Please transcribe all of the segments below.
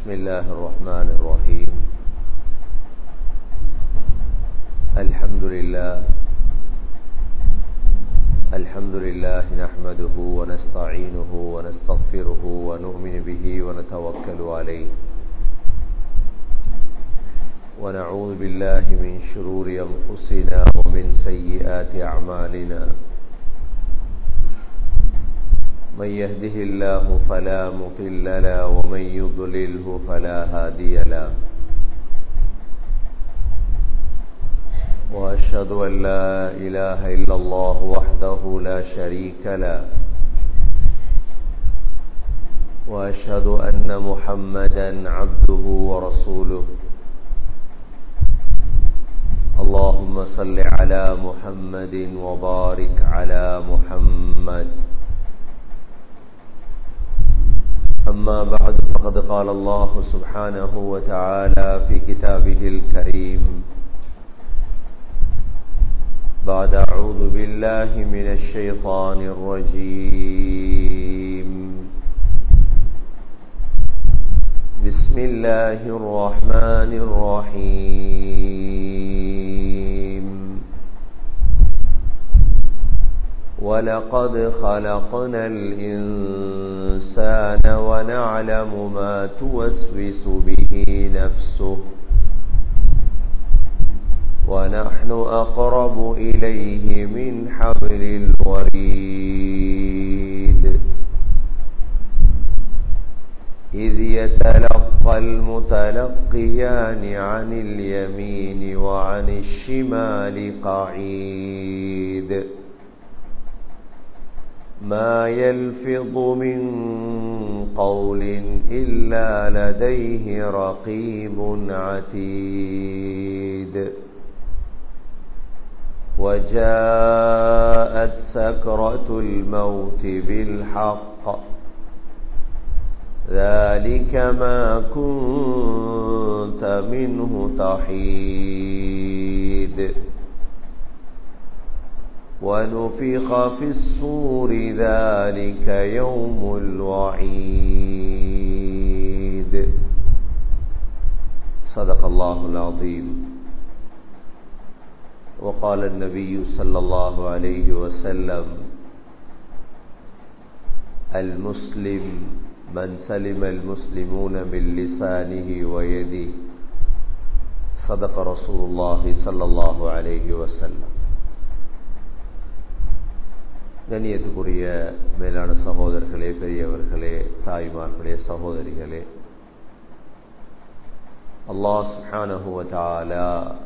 بسم الله الرحمن الرحيم الحمد لله الحمد لله نحمده ونستعينه ونستغفره ونؤمن به ونتوكل عليه ونعوذ بالله من شرور أنفسنا ومن سيئات أعمالنا من يهده الله فلا مضل له ومن يضلله فلا هادي له وأشهد أن لا إله إلا الله وحده لا شريك له وأشهد أن محمدا عبده ورسوله اللهم صل على محمد وبارك على محمد أما بعد فقد قال الله سبحانه وتعالى في كتابه الكريم بعد أعوذ بالله من الشيطان الرجيم بسم الله الرحمن الرحيم ولقد خلقنا الإنسان ونعلم ما توسوس به نفسه ونحن أقرب إليه من حبل الوريد إذ يتلقى المتلقيان عن اليمين وعن الشمال قعيد ما يلفظ من قول إلا لديه رقيب عتيد وجاءت سكرة الموت بالحق ذلك ما كنت منه تحيد ونفخ في الصور ذلك يوم الوعيد صدق الله العظيم وقال النبي صلى الله عليه وسلم المسلم من سلم المسلمون من لسانه ويده صدق رسول الله صلى الله عليه وسلم கண்ணியத்துக்குரிய மேலான சகோதரர்களே பெரியவர்களே தாய்மார்களே சகோதரிகளே அல்லாஹ் சுஹானஹுவதாலா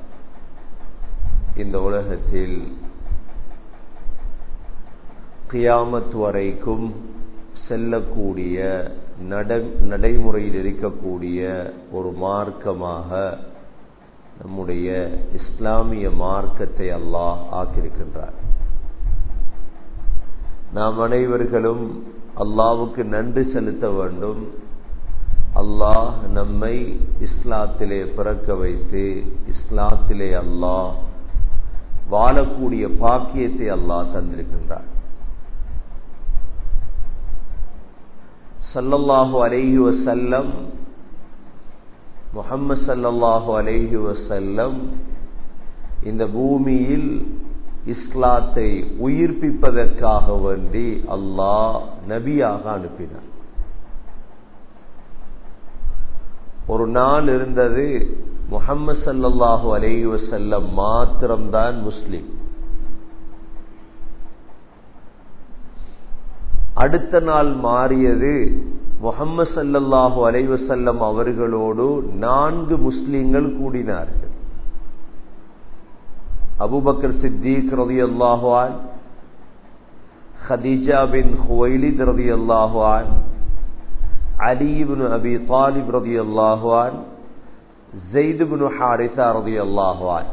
இந்த உலகத்தில் கியாமத் வரைக்கும் செல்லக்கூடிய நடைமுறையில் இருக்கக்கூடிய ஒரு மார்க்கமாக நம்முடைய இஸ்லாமிய மார்க்கத்தை அல்லாஹ் ஆக்கியிருக்கின்றார் நாம் அனைவர்களும் அல்லாவுக்கு நன்றி செலுத்த வேண்டும் அல்லாஹ் நம்மை இஸ்லாத்திலே பிறக்க வைத்து இஸ்லாத்திலே அல்லாஹ் வாழக்கூடிய பாக்கியத்தை அல்லாஹ் தந்திருக்கின்றார் சல்லல்லாஹு அலைஹி வசல்லம் முகம்மது சல்லல்லாஹு அலைஹி வசல்லம் இந்த பூமியில் இஸ்லாத்தை உயிர்ப்பிப்பதற்காக வேண்டி அல்லாஹ் நபியாக அனுப்பினார் ஒரு நாள் இருந்தது முகம்மது சல்லாஹூ அலைஹி வசல்லம் மாத்திரம்தான் முஸ்லிம் அடுத்த நாள் மாறியது முகம்மது சல்லல்லாஹு அலைவசல்லம் அவர்களோடு நான்கு முஸ்லிம்கள் கூடினார்கள் அபுபக்கர் சித்திக் ரதி அல்லாஹுவான் خديجة بن خويلد رضي الله عنه علي بن أبي طالب رضي الله عنه زيد بن حارثة رضي الله عنه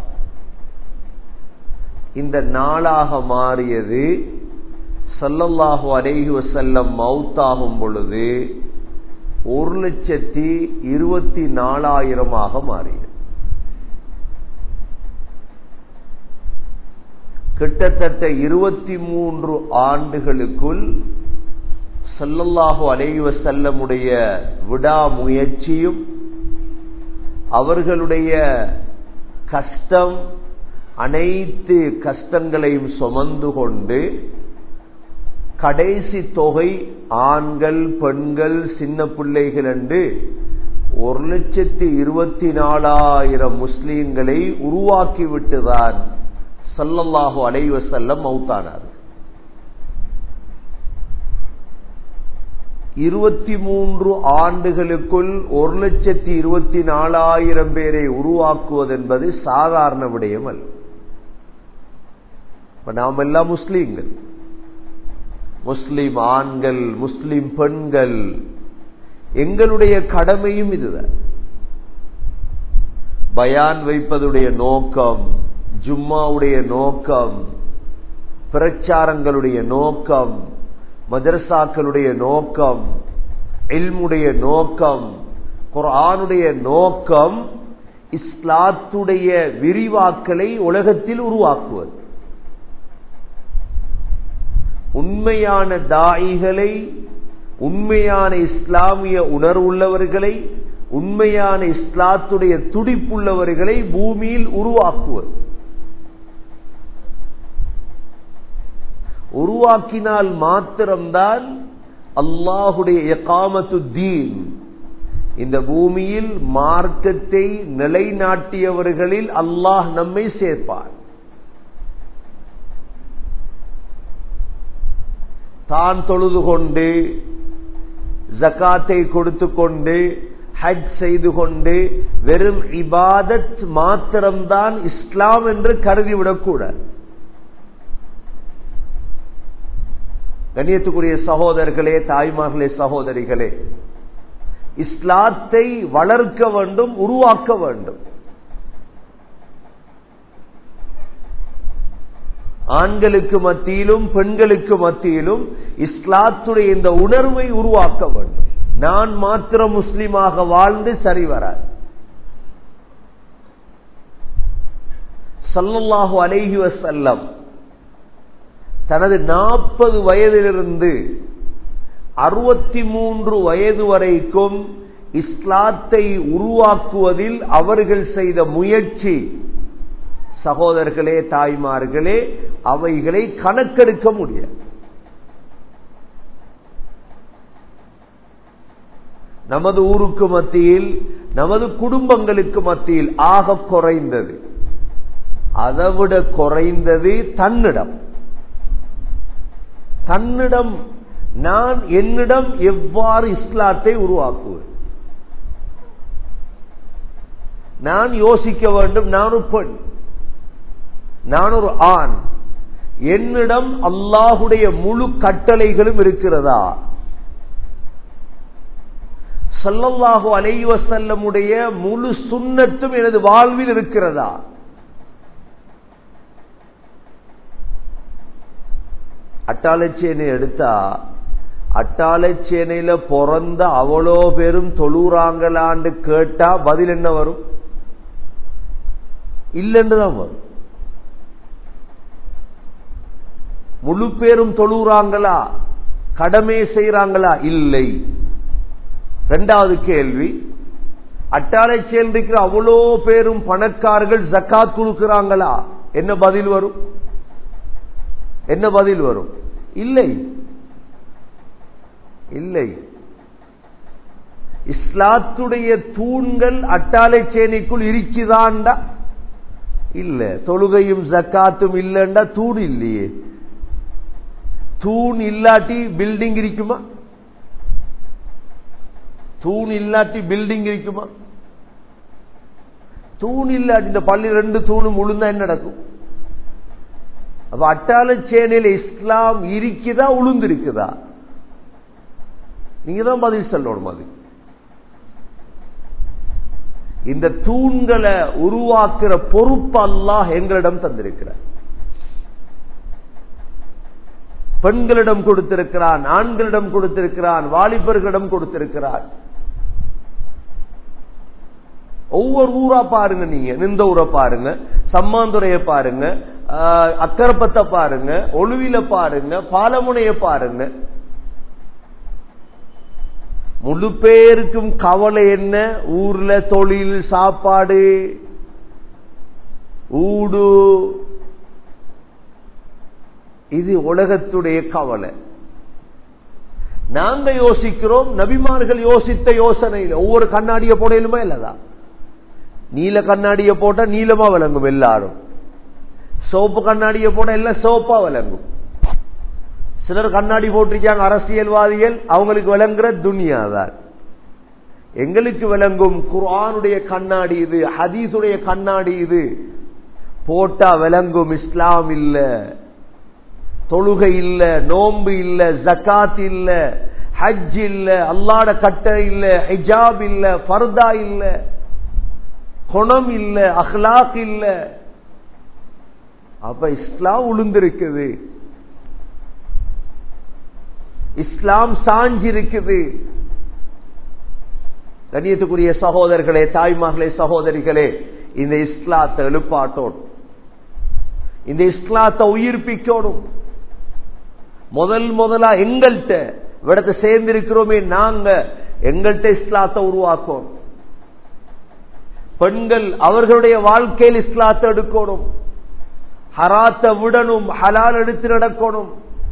இந்த நாளாக மாறியது சல்லல்லாஹு அலைஹி வசல்லம் மவுத்தாகும் பொழுது ஒரு லட்சத்தி இருபத்தி நாலாயிரமாக மாறியது கிட்டத்தட்ட இருபத்தி மூன்று ஆண்டுகளுக்குள் சல்லல்லாஹு அலைவ செல்லமுடைய விடாமுயற்சியும் அவர்களுடைய கஷ்டம் அனைத்து கஷ்டங்களையும் சுமந்து கொண்டு கடைசி தொகை ஆண்கள் பெண்கள் சின்ன பிள்ளைகள் என்று ஒரு லட்சத்தி இருபத்தி நாலாயிரம் முஸ்லீம்களை உருவாக்கிவிட்டுதான் சல்லல்லாஹு அலைவ செல்லம் மௌத்தானார் இருபத்தி மூன்று ஆண்டுகளுக்குள் ஒரு லட்சத்தி இருபத்தி நாலாயிரம் பேரை உருவாக்குவது என்பது சாதாரண விடயம் அல்ல நாம் எல்லாம் முஸ்லீம்கள் முஸ்லிம் ஆண்கள் முஸ்லிம் பெண்கள் எங்களுடைய கடமையும் இதுதான் பயான் வைப்பதுடைய நோக்கம் ஜும்மாவுடைய நோக்கம் பிரச்சாரங்களுடைய நோக்கம் மதரசாக்களுடைய நோக்கம் இல்முடைய நோக்கம் குரானுடைய நோக்கம் இஸ்லாத்துடைய விரிவாக்கலை உலகத்தில் உருவாக்குவது உண்மையான தாயிகளை உண்மையான இஸ்லாமிய உணர்வுள்ளவர்களை உண்மையான இஸ்லாத்துடைய துடிப்புள்ளவர்களை பூமியில் உருவாக்குவது உருவாக்கினால் மாத்திரம்தான் அல்லாஹுடைய எகாமத்து தீன் இந்த பூமியில் மார்க்கத்தை நிலைநாட்டியவர்களில் அல்லாஹ் நம்மை சேர்ப்பார் தான் தொழுது கொண்டு ஜக்காத்தை கொடுத்து கொண்டு ஹஜ் செய்து கொண்டு வெறும் இபாதத் மாத்திரம்தான் இஸ்லாம் என்று கருதிவிடக்கூடாது கண்ணியத்துக்குரிய சகோதரர்களே தாய்மார்களே சகோதரிகளே இஸ்லாத்தை வளர்க்க வேண்டும் உருவாக்க வேண்டும் ஆண்களுக்கு மத்தியிலும் பெண்களுக்கு மத்தியிலும் இஸ்லாத்துடைய இந்த உணர்வை உருவாக்க வேண்டும் நான் மாத்திரம் முஸ்லிமாக வாழ்ந்து சரி வராது சல்லல்லாஹு அலைஹி வசல்லம் தனது நாற்பது வயதிலிருந்து அறுபத்தி மூன்று வயது வரைக்கும் இஸ்லாத்தை உருவாக்குவதில் அவர்கள் செய்த முயற்சி சகோதரர்களே தாய்மார்களே அவைகளை கணக்கெடுக்க முடியாது நமது ஊருக்கு மத்தியில் நமது குடும்பங்களுக்கு மத்தியில் ஆக குறைந்தது அதைவிட குறைந்தது தன்னிடம் தன்னிடம் நான் என்னிடம் எவ்வாறு இஸ்லாத்தை உருவாக்குவேன் நான் யோசிக்க வேண்டும் நான் ஒரு பெண் நான் ஒரு ஆண் என்னிடம் அல்லாஹுடைய முழு கட்டளைகளும் இருக்கிறதா சல்லல்லாஹு அலைவ செல்லமுடைய முழு சுண்ணத்தும் எனது வாழ்வில் இருக்கிறதா அட்டாளச்சேனை எடுத்தா அட்டாளச்சேனையில பிறந்த அவ்வளோ பேரும் தொழுறாங்களான்னு கேட்டா பதில் என்ன வரும் இல்லைன்னு தான் வரும் முழு பேரும் தொழுறாங்களா கடமை செய்யறாங்களா இல்லை ரெண்டாவது கேள்வி அட்டாளை சேர்ந்திருக்கிற அவ்வளோ பேரும் பணக்காரர்கள் ஜக்காத் கொடுக்கிறாங்களா என்ன பதில் வரும் என்ன பதில் வரும் இல்லை இல்லை இஸ்லாத்துடைய தூண்கள் அட்டாளை சேனைக்குள் இருக்குதான்டா இல்ல தொழுகையும் ஜக்காத்தும் இல்லைண்டா தூண் இல்லையே தூண் இல்லாட்டி பில்டிங் இருக்குமா தூண் இல்லாட்டி பில்டிங் இருக்குமா தூண் இல்லாட்டி இந்த பள்ளி ரெண்டு தூணும் உளுந்தா என்ன நடக்கும் அப்ப அட்டாள சேனையில இஸ்லாம் இருக்குதா உளுந்து இருக்குதா நீங்க தான் பதில் சொல்லணும் அது இந்த தூண்களை உருவாக்குற பொறுப்பு அல்லாஹ் எங்களிடம் தந்திருக்கிறார் பெண்களிடம் கொடுத்திருக்கிறான் ஆண்களிடம் கொடுத்திருக்கிறான் வாலிபர்களிடம் கொடுத்திருக்கிறான் ஒவ்வொரு ஊரா பாருங்க நீங்க நிந்த ஊரை பாருங்க சம்மாந்துறைய பாருங்க அக்கரப்பத்தை பாருங்க ஒழுவில பாருங்க பாலமுனைய பாருங்க முழு பேருக்கும் கவலை என்ன ஊர்ல தொழில் சாப்பாடு ஊடு இது உலகத்துடைய கவலை நாங்க யோசிக்கிறோம் நபிமார்கள் யோசித்த யோசனையில் ஒவ்வொரு கண்ணாடிய போடையிலுமா இல்லதா நீல கண்ணாடிய போட்டா நீளமா விளங்கும் எல்லாரும் சோப்பு கண்ணாடிய போட எல்லாம் சோப்பா விளங்கும் சிலர் கண்ணாடி போட்டிருக்காங்க அரசியல்வாதிகள் அவங்களுக்கு விளங்குற துனியா தான் எங்களுக்கு விளங்கும் குர்ஆனுடைய கண்ணாடி இது ஹதீஸுடைய கண்ணாடி இது போட்டா விளங்கும் இஸ்லாம் இல்ல தொழுகை இல்ல நோன்பு இல்ல ஜக்காத் இல்ல ஹஜ் இல்ல அல்லாட கட்டளை இல்ல ஹிஜாப் இல்ல ஃபர்தா இல்ல குணம் இல்ல அஹ்லாக் இல்ல அப்ப இஸ்லாம் உளுந்திருக்குது இஸ்லாம் சாஞ்சிருக்குது கண்ணியத்துக்குரிய சகோதரர்களே தாய்மார்களே சகோதரிகளே இந்த இஸ்லாத்தை எழுப்பாட்டோம் இந்த இஸ்லாத்தை உயிர்ப்பிக்கணும் முதல் முதலா எங்கள்கிட்ட விடத்தை சேர்ந்திருக்கிறோமே நாங்க எங்கள்கிட்ட இஸ்லாத்தை உருவாக்கணும் பெண்கள் அவர்களுடைய வாழ்க்கையில் இஸ்லாத்தை எடுக்கணும் ஹராத்தை விடணும் ஹலால் எடுத்து நடக்கணும்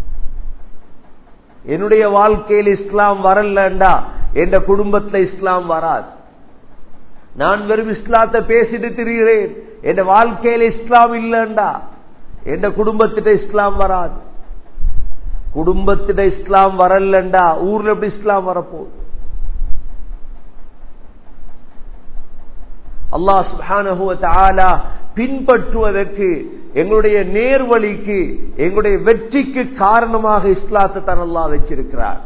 என்னுடைய வாழ்க்கையில் இஸ்லாம் வரலண்டா என்ற குடும்பத்தில் இஸ்லாம் வராது நான் வெறும் இஸ்லாத்தை பேசிட்டு திரிகிறேன் என் வாழ்க்கையில் இஸ்லாம் இல்லண்டா என் குடும்பத்திட்ட இஸ்லாம் வராது குடும்பத்திட இஸ்லாம் வரலண்டா ஊர்ல எப்படி இஸ்லாம் வரப்போகுது அல்லாஹ் சுபான பின்பற்றுவதற்கு எங்களுடைய நேர்வழிக்கு எங்களுடைய வெற்றிக்கு காரணமாக இஸ்லாத்தை தான் அல்லா வச்சிருக்கிறார்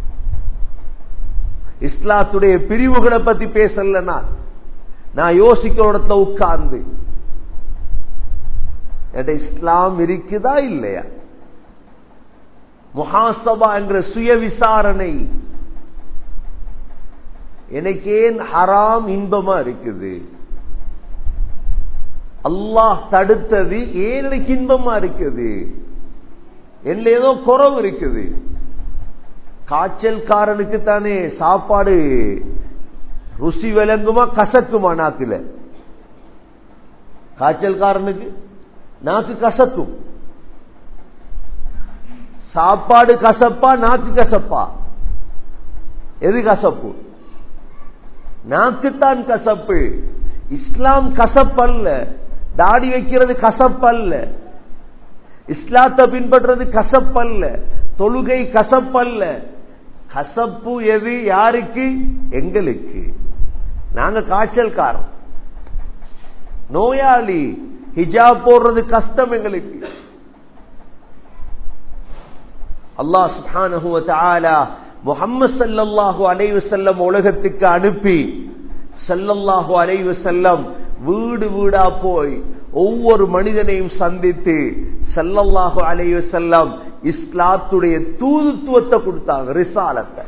இஸ்லாத்துடைய பிரிவுகளை பத்தி பேசல நான் நான் யோசிக்கிற இடத்துல உட்கார்ந்து இஸ்லாம் இருக்குதா இல்லையா முஹாசபா என்ற சுய விசாரணை எனக்கு ஏன் ஹராம் இன்பமா இருக்குது அல்லாஹ் தடுத்தது ஏன் எனக்கு இன்பமா இருக்குது என்ன ஏதோ குறவு இருக்குது காய்ச்சல்காரனுக்கு தானே சாப்பாடு ருசி விளங்குமா கசக்குமா நாக்குல காய்ச்சல்காரனுக்கு நாக்கு கசக்கும் சாப்பாடு கசப்பா நாக்கு கசப்பா எது கசப்பு நாக்குத்தான் கசப்பு இஸ்லாம் கசப்பல்ல தாடி வைக்கிறது கசப்பல்ல இஸ்லாத்தை பின்பற்றுறது கசப்பல்ல தொழுகை கசப்பல்ல கசப்பு எது யாருக்கு எங்களுக்கு நாங்க காய்ச்சல்காரம் நோயாளி ஹிஜாப் போடுறது கஷ்டம் எங்களுக்கு அல்லாஹ் சுப்ஹானஹு வ தஆலா முஹம்மது ஸல்லல்லாஹு அலைஹி வஸல்லம் உலகத்துக்கு அனுப்பி ஸல்லல்லாஹு அலைஹி வஸல்லம் வீடு வீடா போய் ஒவ்வொரு மனிதனையும் சந்தித்து ஸல்லல்லாஹு அலைஹி வஸல்லம் இஸ்லாத்துடைய தூதுத்துவத்தை கொடுத்தாங்க ரிசாலத்தை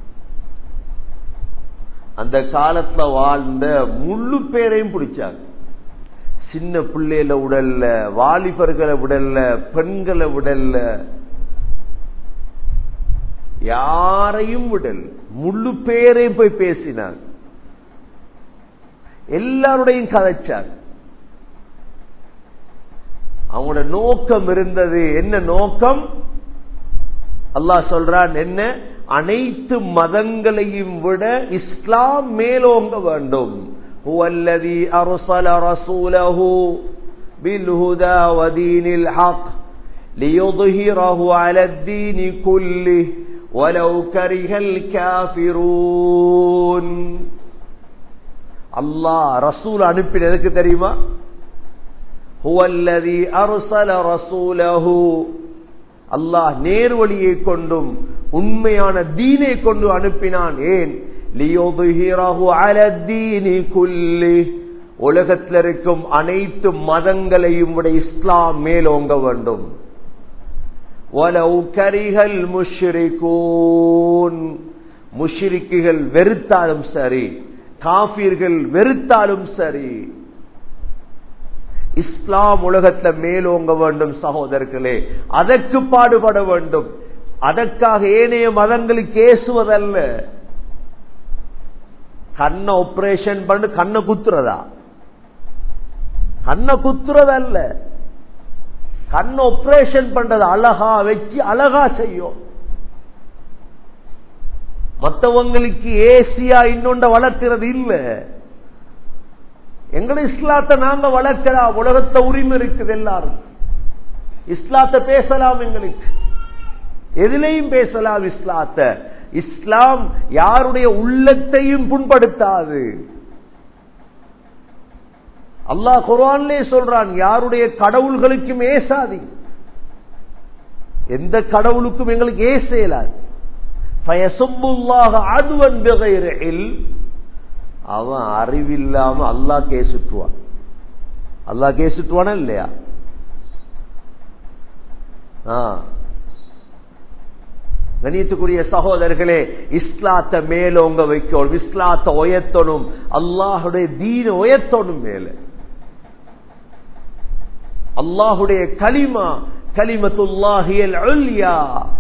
அந்த காலத்துல வாழ்ந்த முழு பேரையும் பிடிச்சாங்க சின்ன பிள்ளையில உடல்ல வாலிபர்களை விடல்ல பெண்களை விடல்ல யாரையும் விடல் முழு பேரையும் போய் பேசினார் எல்லாருடையும் கதைச்சார் அவங்களோட நோக்கம் இருந்தது என்ன நோக்கம் அல்லாஹ் சொல்றான் என்ன அனைத்து மதங்களையும் விட இஸ்லாம் மேலோங்க வேண்டும் هو الذي أرسل رسوله بالهدى ودين الحق ليظهره على الدين كله ولو كره الكافرون அல்லாஹ் ரசூல் அனுப்பினதுக்கு தெரியுமா هو الذي أرسل رسوله அல்லாஹ் நேர்வழியை கொண்டும் உண்மையான தீனை கொண்டு அனுப்பினான் ஏன் உலகத்தில் இருக்கும் அனைத்து மதங்களையும் விட இஸ்லாம் மேலோங்க வேண்டும் முஷ்ரிக்குகள் வெறுத்தாலும் சரி காபீர்கள் வெறுத்தாலும் சரி இஸ்லாம் உலகத்தில் மேலோங்க வேண்டும் சகோதரர்களே அதற்கு பாடுபட வேண்டும் அதற்காக ஏனைய மதங்களுக்கு ஏசுவதல்ல கண்ணை ஆபரேஷன் பண்ணி கண்ணை குத்துறதா கண்ணை குத்துறது அல்ல கண்ணை ஆபரேஷன் பண்றது அழகா வச்சு அழகா செய்யும் மற்றவங்களுக்கு ஏசியா இன்னொண்ட வளர்க்கிறது இல்ல எங்களை இஸ்லாத்தை நாங்க வளர்க்கலாம் உலகத்தை உரிமை இருக்குது எல்லாரும் இஸ்லாத்தை பேசலாம் எங்களுக்கு எதிலையும் பேசலாம் இஸ்லாத்தை இஸ்லாம் யாருடைய உள்ளத்தையும் புண்படுத்தாது அல்லாஹ் குரான்லே சொல்றான் யாருடைய கடவுள்களுக்கும் ஏசாதி எந்த கடவுளுக்கும் எங்களுக்கு ஏசையலாது அவன் அறிவில்லாம அல்லா கேசுட்டுவான் அல்லா கேசுட்டுவானா இல்லையா கணியத்துக்குரிய சகோதரர்களே இஸ்லாத்த மேலோங்க வைக்கணும் இஸ்லாத்த உயர்த்தணும் அல்லாஹுடைய தீன உயர்த்தணும் மேல அல்லாஹுடைய கலிமா கலிமத்துல்லாஹியல் அல்யா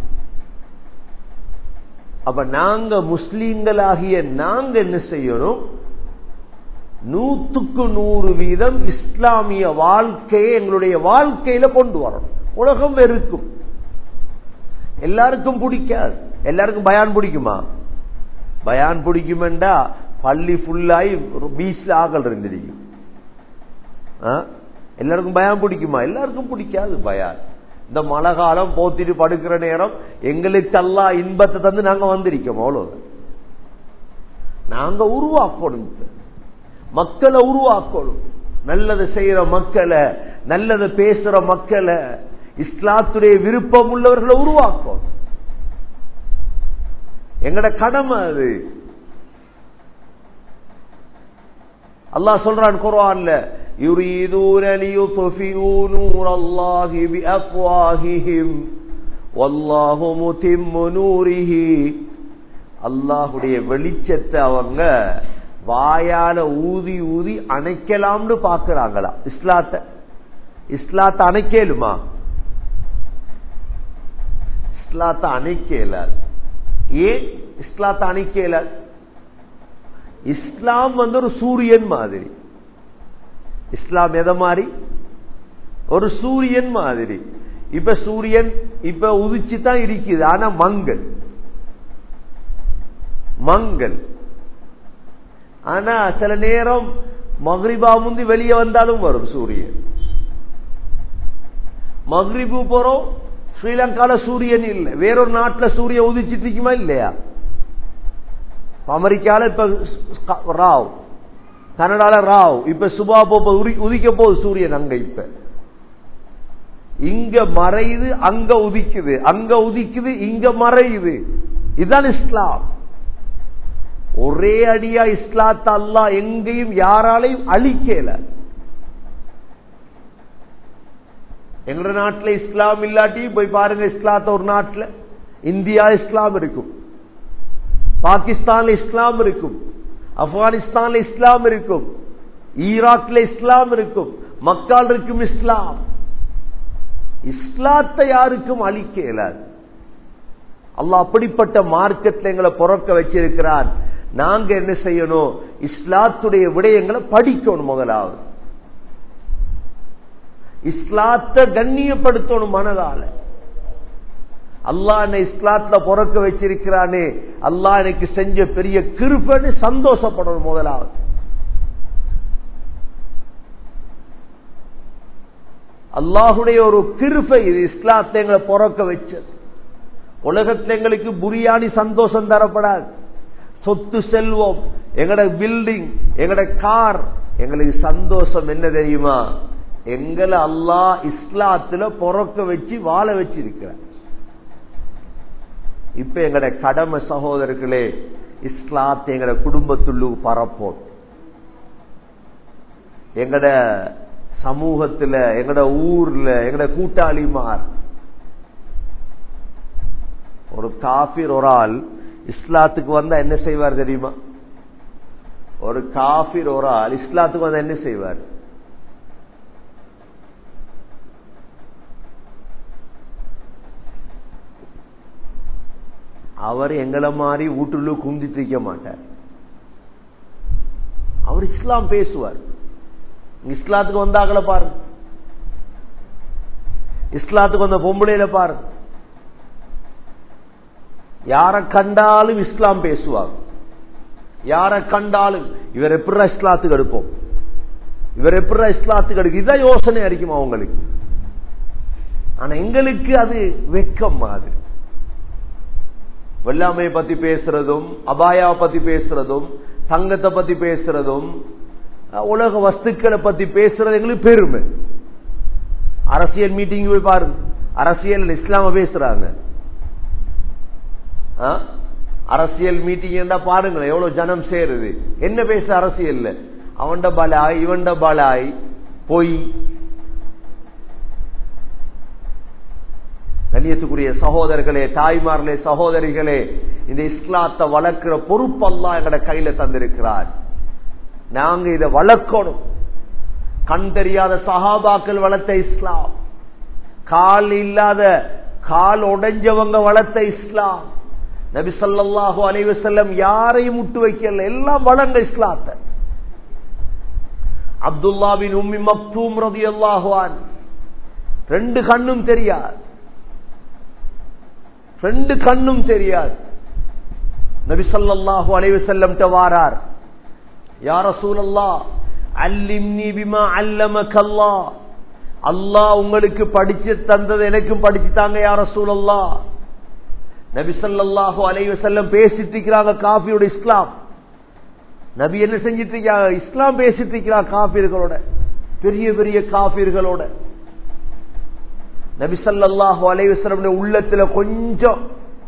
அப்ப நாங்க முஸ்லீம்களாகிய நாங்க என்ன செய்யணும் நூத்துக்கு நூறு வீதம் இஸ்லாமிய வாழ்க்கையை எங்களுடைய வாழ்க்கையில கொண்டு வரணும் உலகம் வெறுக்கும் எல்லாருக்கும் பிடிக்காது எல்லாருக்கும் பயான் பிடிக்குமா பயான் பிடிக்குமெண்டா பள்ளி ஃபுல்லாகி பீச்ல ஆகல் இருந்திருக்கும் எல்லாருக்கும் பயம் பிடிக்குமா எல்லாருக்கும் பிடிக்காது பயான் இந்த மழை காலம் போத்திட்டு படுக்கிற நேரம் எங்களுக்கு அல்லா இன்பத்தை தந்து நாங்க வந்திருக்கோம் அவ்வளவு நாங்க உருவாக்கணும் மக்களை உருவாக்கணும் நல்லதை செய்யற மக்களை நல்லதை பேசுற மக்களை இஸ்லாத்துடைய விருப்பம் உள்ளவர்களை உருவாக்கும் எங்கட கடமை அது அல்லாஹ் சொல்றான் குர்ஆன்ல يريدون ليطفئوا نور الله بأفواههم والله متم نوره அல்லாஹுடைய வெளிச்சத்தை அவங்க வாயால ஊதி ஊதி அணைக்கலாம்னு பாக்குறாங்களா இஸ்லாத்த இஸ்லாத்த அணைக்கலுமா இஸ்லாத்த அணைக்கல ஏன் இஸ்லாத்த அணைக்கல இஸ்லாம் வந்து ஒரு சூரியன் மாதிரி இஸ்லாம் எதை மாதிரி ஒரு சூரியன் மாதிரி இப்ப சூரியன் இப்ப உதிச்சு தான் இருக்குது ஆனா மங்கள் மங்கள் ஆனா சில நேரம் மஹ்ரிபா முந்தி வெளியே வந்தாலும் வரும் சூரியன் மஹ்ரிபு போறோம் ஸ்ரீலங்கால சூரியன் இல்லை வேறொரு நாட்டில் சூரியன் உதிச்சிட்டு இருக்குமா இல்லையா அமெரிக்கால இப்ப ராவ் கனடால ராவ் இப்ப சுபா போப்ப உதிக்க போகுது சூரியன் அங்க இப்ப இங்க மறையுது அங்க உதிக்குது அங்க உதிக்குது இங்க மறையுது இதுதான் இஸ்லாம் ஒரே அடியா இஸ்லாத்த அல்லா எங்கேயும் யாராலையும் அழிக்கல எங்க நாட்டில் இஸ்லாம் இல்லாட்டி போய் பாருங்க இஸ்லாத்த ஒரு நாட்டில் இந்தியா இஸ்லாம் இருக்கும் பாகிஸ்தான்ல இஸ்லாம் இருக்கும் ஆப்கானிஸ்தான்ல இஸ்லாம் இருக்கும் ஈராக்ல இஸ்லாம் இருக்கும் மக்கள் இருக்கும் இஸ்லாம் இஸ்லாத்தை யாருக்கும் அழிக்க இயலாது அல்லாஹ் அப்படிப்பட்ட மார்க்கத்தில் எங்களை பொறக்க வச்சிருக்கிறான் நாங்க என்ன செய்யணும் இஸ்லாத்துடைய விடயங்களை படிக்கணும் முதலாவது இஸ்லாத்தை கண்ணியப்படுத்தணும் மனதால அல்லாஹ் என்னை இஸ்லாத்துல பொறக்க வச்சிருக்கிறானே அல்லாஹ் எனக்கு செஞ்ச பெரிய கிருப்பன்னு சந்தோஷப்படணும் முதலாவது அல்லாஹுடைய ஒரு கிருப்பை இது இஸ்லாத்தை எங்களை பொறக்க வச்சது உலகத்தில் எங்களுக்கு புரியாணி சந்தோஷம் தரப்படாது சொத்து செல்வம் எங்கட பில்டிங் எங்கட கார் எங்களுக்கு சந்தோஷம் என்ன தெரியுமா எங்களை அல்லாஹ் இஸ்லாத்துல பொறக்க வச்சு வாழ வச்சிருக்கிறார் இப்ப எங்கட கடமை சகோதரர்களே இஸ்லாத்தை எங்கட குடும்பத்துள்ளு பரப்போம் எங்கட சமூகத்துல எங்கட ஊர்ல எங்கட கூட்டாளிமார் ஒரு காபிர் ஒரு ஆள் இஸ்லாத்துக்கு வந்தா என்ன செய்வார் தெரியுமா ஒரு காபிர் ஒரு ஆள் இஸ்லாத்துக்கு வந்தா என்ன செய்வார் அவர் எங்களை மாதிரி வீட்டுள்ள குந்திட்டு இருக்க மாட்டார் அவர் இஸ்லாம் பேசுவார் இஸ்லாத்துக்கு வந்தாக்களை பாருங்க இஸ்லாத்துக்கு வந்த பொம்பளையில பாருங்க யார கண்டாலும் இஸ்லாம் பேசுவாங்க யார கண்டாலும் இவர் எப்படி இஸ்லாத்துக்கு எடுப்போம் இவர் எப்படி இஸ்லாத்துக்கு எடுக்கும் இதான் யோசனை அடிக்கும் அவங்களுக்கு ஆனா எங்களுக்கு அது வெக்கம் மாதிரி வெள்ளாமையை பத்தி பேசுறதும் அபாயாவை பத்தி பேசுறதும் தங்கத்தை பத்தி பேசுறதும் உலக வஸ்துக்களை பத்தி பேசுறது எங்களுக்கு பெருமை அரசியல் மீட்டிங் போய் பாருங்க அரசியல் இஸ்லாம பேசுறாங்க அரசியல் மீட்டிங் பாருங்களேன் எவ்வளவு ஜனம் சேருது என்ன பேச அரசியல் அவன்ட பலாய் இவன்ட பலாய் பொய் கண்ணியத்துக்குரிய சகோதரர்களே தாய்மார்களே சகோதரிகளே இந்த இஸ்லாத்தை வளர்க்கிற பொறுப்பு அல்லா எங்கட கையில தந்திருக்கிறார் நாங்க இதை வளர்க்கணும் கண் தெரியாத சகாபாக்கள் வளர்த்த இஸ்லாம் கால் இல்லாத கால் உடைஞ்சவங்க வளர்த்த இஸ்லாம் நபி சொல்லாஹு அலைவ செல்லம் யாரையும் முட்டு வைக்கல எல்லாம் வளர்ந்த இஸ்லாத்தை அப்துல்லாவின் உம்மி மக்தூம் ரதி அல்லாஹுவான் ரெண்டு கண்ணும் தெரியாது ரெண்டு கண்ணும் தெரியாது நபி சொல்லாஹு அலைவ செல்லம் வாரார் யார சூழல்லா அல்லிம்னி பிமா அல்லமக்கல்லா அல்லாஹ் உங்களுக்கு படிச்சு தந்தது எனக்கும் படிச்சு தாங்க யார சூழல்லா நபி சொல்லாஹு அலைவ செல்லம் பேசிட்டு இருக்கிறாங்க காஃபியோட இஸ்லாம் நபி என்ன செஞ்சிட்டு இருக்காங்க இஸ்லாம் பேசிட்டு இருக்கிறாங்க காபீர்களோட பெரிய பெரிய காபீர்களோட நபி சல்லாஹு அலைவசலம் உள்ளத்துல கொஞ்சம்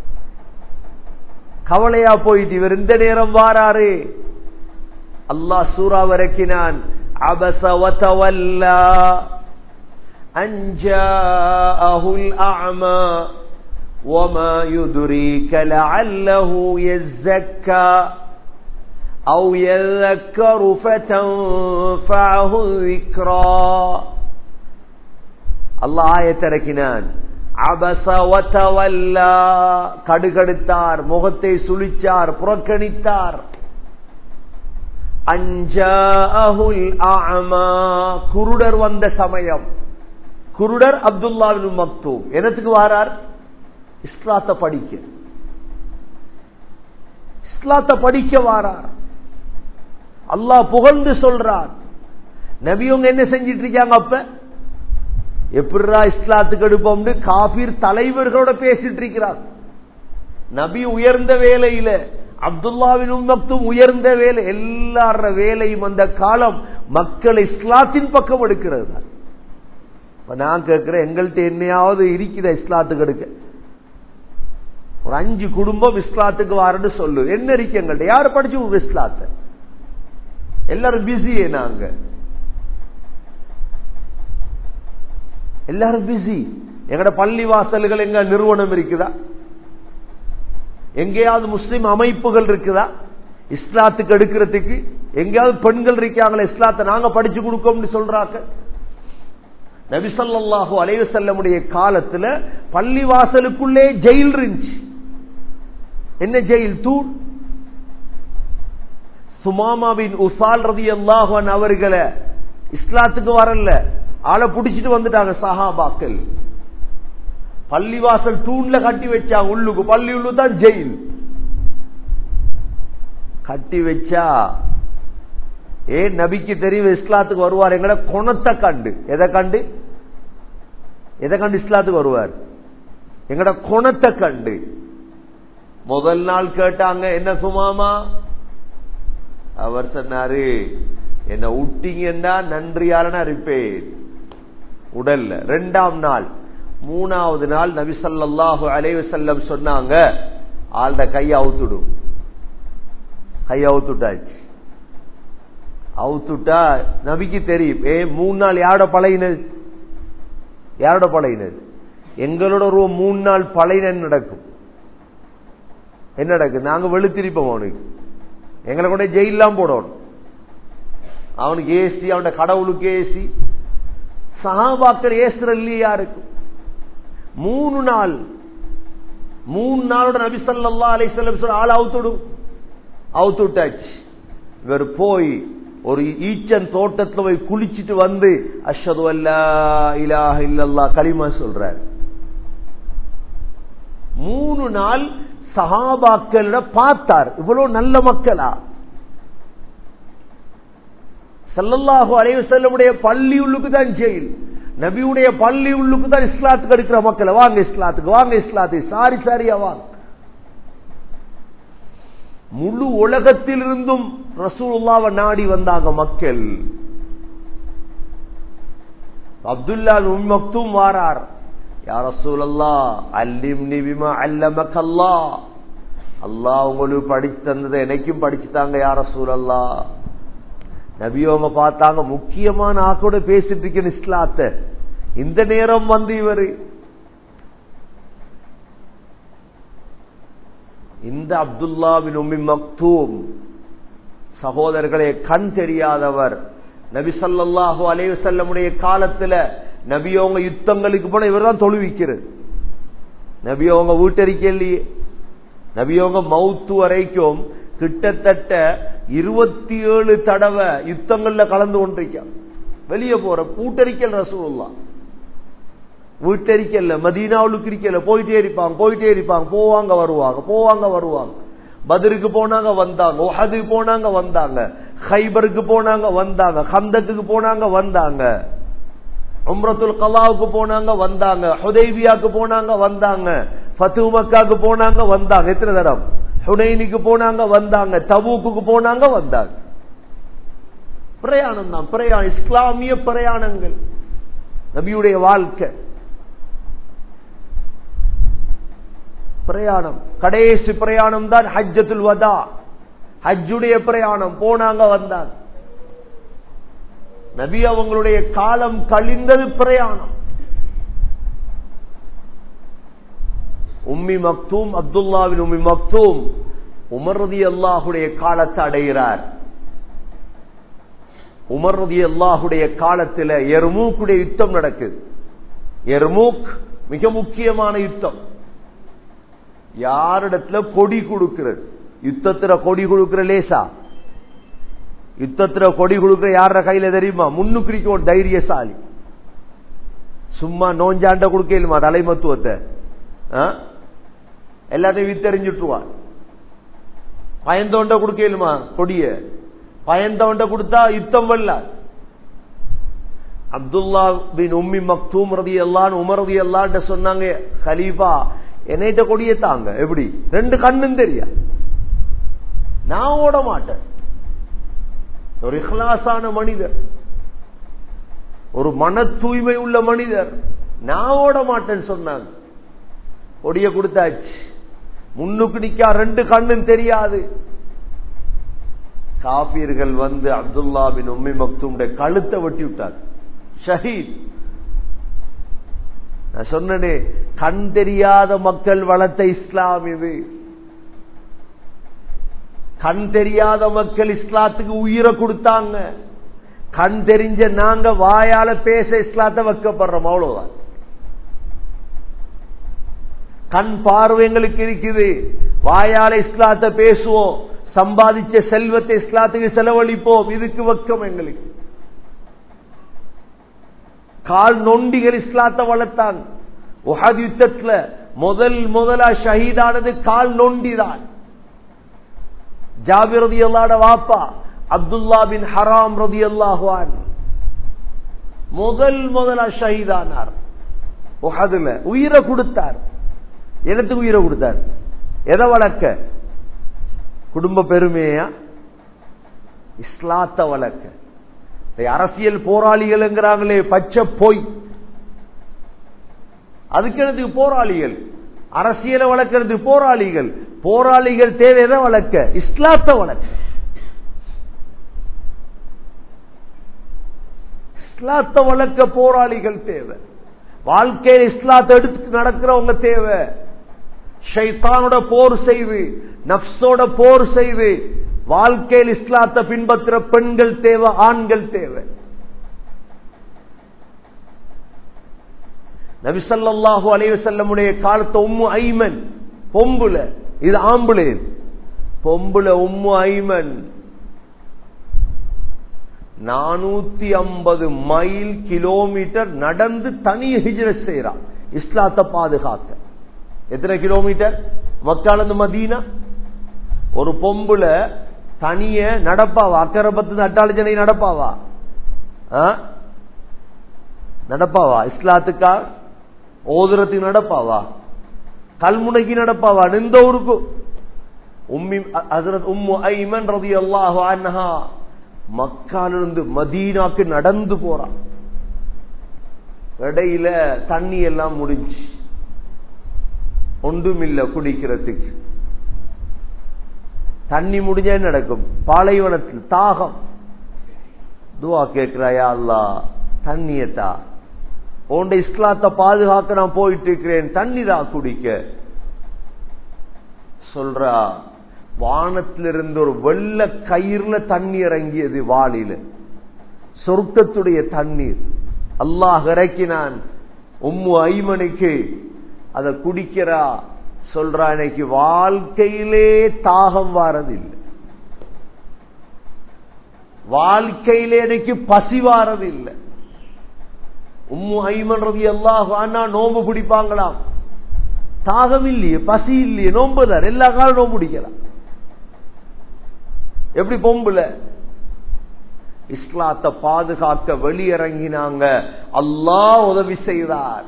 கவலையா போயிட்டு இவர் இந்த நேரம் வாராரு அல்லாஹ் சூறா வரைக்கினான் அபச வதவல்லா أنجاءه الأعمى وما يدريك لعله يزكى أو يذكر فتنفعه الذكرى الله آية இறக்கினான் அபச வத்தவல்லா கடுகடுத்தார் முகத்தை சுழிச்சார் புறக்கணித்தார் அஞ்சாஹுல் ஆமா குருடர் வந்த சமயம் குருடர் அப்துல்லாவின் மக்தூம் எனத்துக்கு வாரார் இஸ்லாத்தை படிக்க இஸ்லாத்தை படிக்க வாரார் அல்லாஹ் புகழ்ந்து சொல்றார் நபியவங்க என்ன செஞ்சிட்டு இருக்காங்க அப்ப எப்படிரா இஸ்லாத்துக்கு எடுப்போம்னு காபீர் தலைவர்களோட பேசிட்டு இருக்கிறார் நபி உயர்ந்த வேலையில அப்துல்லாவின் உம்மத்தும் உயர்ந்த வேலை எல்லார வேலையும் அந்த காலம் மக்கள் இஸ்லாத்தின் பக்கம் எடுக்கிறது தான் இப்ப நான் கேட்கிறேன் எங்கள்கிட்ட என்னையாவது இருக்கிற இஸ்லாத்துக்கு எடுக்க ஒரு அஞ்சு குடும்பம் இஸ்லாத்துக்கு வாரன்னு சொல்லு என்ன இருக்கு எங்கள்கிட்ட யாரு படிச்சு இஸ்லாத்தை எல்லாரும் பிஸியே நாங்க எல்லாரும் பிஸி எங்கட பள்ளி வாசல்கள் எங்க நிறுவனம் இருக்குதா எங்கேயாவது முஸ்லிம் அமைப்புகள் இருக்குதா இஸ்லாத்துக்கு எடுக்கிறதுக்கு எங்கேயாவது பெண்கள் இருக்காங்களா இஸ்லாத்தை நாங்க படிச்சு கொடுக்கோம்னு சொல்றாங்க நபிசல்லாஹு அலைவு செல்லமுடைய காலத்துல பள்ளி வாசலுக்குள்ளே ஜெயில் இருந்துச்சு என்ன ஜெயில் தூண் சுமாமாவின் உசால் ரதி அல்லாஹன் அவர்களை இஸ்லாத்துக்கு வரல ஆளை புடிச்சிட்டு வந்துட்டாங்க சஹாபாக்கள் பள்ளிவாசல் தூண்ல கட்டி வச்சாங்க உள்ளுக்கு பள்ளி உள்ளு தான் ஜெயில் கட்டி வச்சா ஏ நபிக்கு தெரியும் இஸ்லாத்துக்கு வருவார் எங்கட குணத்தை கண்டு எதை கண்டு எதை கண்டு இஸ்லாத்துக்கு வருவார் எங்கட குணத்தை கண்டு முதல் நாள் கேட்டாங்க என்ன சுமாமா அவர் சொன்னாரு என்ன விட்டீங்கன்னா நன்றியாளனா இருப்பேன் உடல்ல ரெண்டாம் நாள் மூணாவது நாள் நபிசல்லாஹு அலைவு செல்லம் சொன்னாங்க ஆள்ட கைய அவுத்துடும் கைய அவுத்துட்டாச்சு அவுத்துட்டா நபிக்கு தெரியும் ஏ மூணு நாள் யாரோட பழையினது யாரோட பழையினது எங்களோட ஒரு மூணு நாள் பழையின நடக்கும் என்ன நடக்கும் நாங்க வெளுத்திருப்போம் அவனுக்கு எங்களை கொண்டே ஜெயிலாம் போடணும் அவனுக்கு ஏசி அவனோட கடவுளுக்கு ஏசி சகாபாக்கள் ஏசுற இல்லையா இருக்கும் மூணு நாள் மூணு நாளோட நபி சொல்லா அலை செல்லம் சொல்ல ஆள் அவுத்துடும் அவுத்து விட்டாச்சு இவர் போய் ஒரு ஈச்சன் தோட்டத்துல போய் குளிச்சிட்டு வந்து அஷது அல்லா இலாஹ இல்லல்லா களிமா சொல்றார் மூணு நாள் சஹாபாக்களிட பார்த்தார் இவ்வளவு நல்ல மக்களா சல்லல்லாஹு அலைவு செல்லமுடைய பள்ளி உள்ளுக்கு தான் ஜெயில் நபியுடைய பள்ளி உள்ளுக்கு தான் இஸ்லாத்துக்கு எடுக்கிற மக்களை வாங்க இஸ்லாத்துக்கு வாங்க இஸ்லாத்துக்கு சாரி சாரியா வாங்க முழு உலகத்திலிருந்தும் ரசூலுல்லாவை நாடி வந்தாங்க மக்கள் அப்துல்லா உம் மக்தும் வாரார் யார் ரசூலல்லா அல்லிம் நிவிமா அல்லமக்கல்லா அல்லாஹ் உங்களுக்கு படிச்சு தந்ததை எனக்கும் படிச்சுட்டாங்க யார் ரசூலல்லா நபியோங்க பார்த்தாங்க முக்கியமான ஆக்கோட பேசிட்டு இருக்கேன் இஸ்லாத்த இந்த நேரம் வந்து இவரு இந்த அப்துல்லாவின் உம்மி மக்தூம் சகோதரர்களே கண் தெரியாதவர் நபி சல்லாஹூ அலைவசல்லமுடைய காலத்துல நபியோங்க யுத்தங்களுக்கு போன இவர் தான் தொழுவிக்கிறது நபியோங்க வீட்டறிக்கையிலேயே நபியோங்க மவுத்து வரைக்கும் கிட்டத்தட்ட இருபத்தி ஏழு தடவை யுத்தங்கள்ல கலந்து கொண்டிருக்க வெளியே போற கூட்டறிக்கல் ரசூல்லா வீட்டறிக்கல மதீனாவுக்கு இருக்கல போயிட்டே இருப்பாங்க போயிட்டே இருப்பாங்க போவாங்க வருவாங்க போவாங்க வருவாங்க பதிருக்கு போனாங்க வந்தாங்க ஒஹதுக்கு போனாங்க வந்தாங்க ஹைபருக்கு போனாங்க வந்தாங்க ஹந்தத்துக்கு போனாங்க வந்தாங்க உம்ரத்துல் கலாவுக்கு போனாங்க வந்தாங்க ஹுதைபியாக்கு போனாங்க வந்தாங்க ஃபத்து மக்காக்கு போனாங்க வந்தாங்க எத்தனை தரம் ஹுனைனிக்கு போனாங்க வந்தாங்க தபூக்கு போனாங்க வந்தாங்க பிரயாணம் தான் பிரயாணம் இஸ்லாமிய பிரயாணங்கள் நபியுடைய வாழ்க்கை பிரயாணம் கடைசி பிரயாணம் தான் ஹஜ்ஜத்துல் வதா ஹஜ்ஜுடைய பிரயாணம் போனாங்க வந்தாங்க நபி அவங்களுடைய காலம் கழிந்தது பிரயாணம் உம்மி மக்தூம் அப்துல்லாவின் உம்மி மக்தூம் உமர்ரதி அல்லாஹுடைய காலத்தை அடைகிறார் உமர்ரதி அல்லாஹுடைய காலத்தில் எர்மூக்குடைய யுத்தம் நடக்குது எர்மூக் மிக முக்கியமான யுத்தம் யாரிடத்துல கொடி கொடுக்கிறது யுத்தத்துல கொடி கொடுக்கிற லேசா யுத்தத்துல கொடி கொடுக்கிற யார கையில தெரியுமா முன்னுக்கு தைரியசாலி சும்மா நோஞ்சாண்ட கொடுக்கலுமா தலைமத்துவத்தை எல்லாத்தையும் வித்தறிஞ்சுட்டுருவான் பயந்தோண்ட கொடுக்கலுமா கொடிய பயந்தவண்ட கொடுத்தா யுத்தம் வரல அப்துல்லா பின் உம்மி மக்தூம் ரதி எல்லாம் உமர் ரதி எல்லாம் சொன்னாங்க ஹலீஃபா என்னைட்ட கொடிய தாங்க எப்படி ரெண்டு கண்ணும் தெரியா நான் ஓட மாட்டேன் ஒரு இஹ்லாசான மனிதர் ஒரு மன தூய்மை உள்ள மனிதர் நான் ஓட மாட்டேன்னு சொன்னாங்க கொடிய கொடுத்தாச்சு முன்னுக்கு நிக்கா ரெண்டு கண்ணும் தெரியாது காபீர்கள் வந்து அப்துல்லா பின் உம்மி மக்தூமுடைய கழுத்தை வெட்டி விட்டார் ஷஹீத் நான் சொன்னனே கண் தெரியாத மக்கள் வளர்த்த இஸ்லாம் இது கண் தெரியாத மக்கள் இஸ்லாத்துக்கு உயிரை கொடுத்தாங்க கண் தெரிஞ்ச நாங்க வாயால பேச இஸ்லாத்தை வைக்கப்படுறோம் அவ்வளவுதான் கண் பார்வை எங்களுக்கு இருக்குது வாயால இஸ்லாத்தை பேசுவோம் சம்பாதிச்ச செல்வத்தை இஸ்லாத்துக்கு செலவழிப்போம் இதுக்கு வெக்கம் எங்களுக்கு கால் நொண்டிகள் இஸ்லாத்தை வளர்த்தாங்க உஹத் யுத்தத்துல முதல் முதலா ஷஹீதானது கால் நொண்டிதான் ஜாபிர் ரதி அல்லாட வாப்பா அப்துல்லா பின் ஹராம் ரதி அல்லாஹுவான் முதல் முதலா ஷஹீதானார் உஹதுல உயிரை கொடுத்தார் எனத்துக்கு உயிரை கொடுத்தார் எதை வளர்க்க குடும்ப பெருமையா இஸ்லாத்த வளர்க்க அரசியல் போராளிகள்ங்கிறாங்களே பச்சை பொய் அதுக்கு போராளிகள் அரசியலை வளர்க்கறது போராளிகள் போராளிகள் தேவை எதை வளர்க்க இஸ்லாத்தை வளர்க்க இஸ்லாத்தை வளர்க்க போராளிகள் தேவை வாழ்க்கையில் இஸ்லாத்தை எடுத்து நடக்கிறவங்க தேவை ஷைத்தானோட போர் செய்து நப்சோட போர் செய்து வாழ்க்கையில் இஸ்லாத்தை பின்பற்றுற பெண்கள் தேவை ஆண்கள் தேவை நபிசல்லாஹு அலைவசல்லமுடைய காலத்தை உம்மு ஐமன் பொம்புல இது ஆம்புல பொம்புல உம்மு ஐமன் நானூத்தி ஐம்பது மைல் கிலோமீட்டர் நடந்து தனிய ஹிஜ்ரத் செய்யறான் இஸ்லாத்தை பாதுகாக்க எத்தனை கிலோமீட்டர் மக்காலந்து மதீனா ஒரு பொம்புல தனிய நடப்பாவா அக்கறை பத்து அட்டாளஜனை நடப்பாவா ஆ? நடப்பாவா இஸ்லாத்துக்கா ஓதுரத்துக்கு நடப்பாவா கல்முனைக்கு நடப்பாவா எந்த ஊருக்கு உம்மி ஹசரத் உம்மு ஐமன் ரலியல்லாஹு அன்ஹா மக்காலிருந்து மதீனாக்கு நடந்து போறான் இடையில தண்ணி எல்லாம் முடிஞ்சு ஒன்றுமில்ல குடிக்கிறதுக்கு தண்ணி முடிஞ்சா என்ன நடக்கும் பாலைவனத்தில் தாகம் துவா கேட்கிறாயா அல்லா தண்ணியத்தா உன்ட இஸ்லாத்தை பாதுகாக்க நான் போயிட்டு இருக்கிறேன் தண்ணீரா குடிக்க சொல்றா வானத்திலிருந்து ஒரு வெள்ள கயிறுல தண்ணி இறங்கியது வாளில சொர்க்கத்துடைய தண்ணீர் அல்லாஹ் இறக்கினான் உம்மு ஐமனுக்கு அதை குடிக்கிறா சொல்றா இன்னைக்கு வாழ்க்கையிலே தாகம் வாரதில்லை வாழ்க்கையிலே எனக்கு பசி வாரதில்லை உம்மு ஐமன் ரவி அல்லாஹ் ஆனா நோம்பு பிடிப்பாங்களாம் தாகம் இல்லையே பசி இல்லையே நோம்பு தான் எல்லா காலம் நோம்பு பிடிக்கலாம் எப்படி பொம்புல இஸ்லாத்தை பாதுகாக்க வெளியிறங்கினாங்க அல்லாஹ் உதவி செய்தார்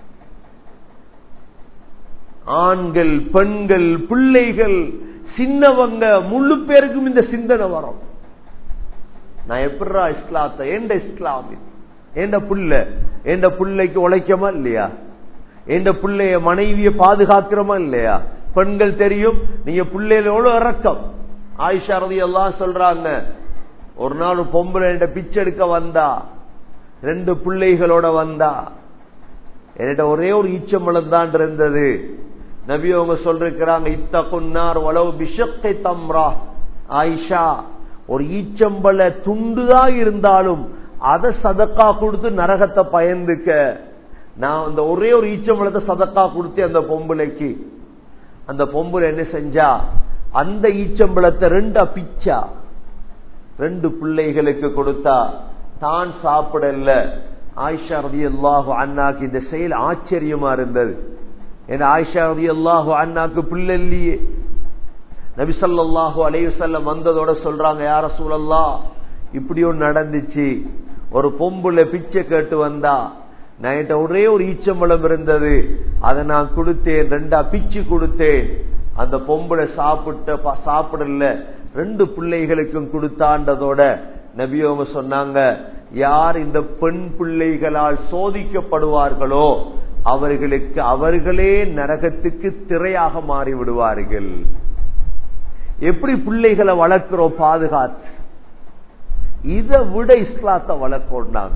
ஆண்கள் பெண்கள் பிள்ளைகள் சின்னவங்க முழு பேருக்கும் இந்த சிந்தனை வரும் நான் எப்படா இஸ்லாத்தை எந்த இஸ்லாமின் எந்த புள்ள எந்த பிள்ளைக்கு உழைக்கமா இல்லையா எந்த பிள்ளைய மனைவிய பாதுகாக்கிறோமா இல்லையா பெண்கள் தெரியும் நீங்க பிள்ளைகளோட இறக்கம் ஆயிஷா ரதி எல்லாம் சொல்றாங்க ஒரு நாள் பொம்பளை என்கிட்ட பிச்சை எடுக்க வந்தா ரெண்டு பிள்ளைகளோட வந்தா என்கிட்ட ஒரே ஒரு ஈச்சம்பளம் தான் இருந்தது நபி அவங்க சொல்றாங்க இத்த கொன்னார் வளவு பிஷத்தை தம்ரா ஆயிஷா ஒரு ஈச்சம்பள துண்டுதான் இருந்தாலும் அதை சதக்கா கொடுத்து நரகத்தை பயந்துக்க நான் அந்த ஒரே ஒரு ஈச்சம்பளத்தை சதக்கா கொடுத்து அந்த பொம்பளைக்கு அந்த பொம்பளை என்ன செஞ்சா அந்த ஈச்சம்பளத்தை ரெண்டா பிச்சா ரெண்டு பிள்ளைகளுக்கு கொடுத்தா தான் சாப்பிடல ஆயிஷா ரதி அல்லாஹு அண்ணாக்கு இந்த செயல் ஆச்சரியமா இருந்தது ஏன்னா ஆயிஷா ரதி அல்லாஹு அண்ணாக்கு பிள்ளை இல்லையே நபிசல்லாஹு அலையுசல்லம் வந்ததோட சொல்றாங்க யார சூழல்லா இப்படி ஒன்று நடந்துச்சு ஒரு பொம்புல பிச்சை கேட்டு வந்தா நான் ஒரே ஒரு ஈச்சம்பழம் இருந்தது அதை நான் கொடுத்தேன் ரெண்டா பிச்சு கொடுத்தேன் அந்த பொம்பளை சாப்பிட்ட சாப்பிடல ரெண்டு பிள்ளைகளுக்கும் கொடுத்தாண்டதோட நபியோங்க சொன்னாங்க யார் இந்த பெண் பிள்ளைகளால் சோதிக்கப்படுவார்களோ அவர்களுக்கு அவர்களே நரகத்துக்கு திரையாக மாறி விடுவார்கள் எப்படி பிள்ளைகளை வளர்க்கிறோம் பாதுகாத்து இதை விட இஸ்லாத்தை வளர்க்கொண்டாங்க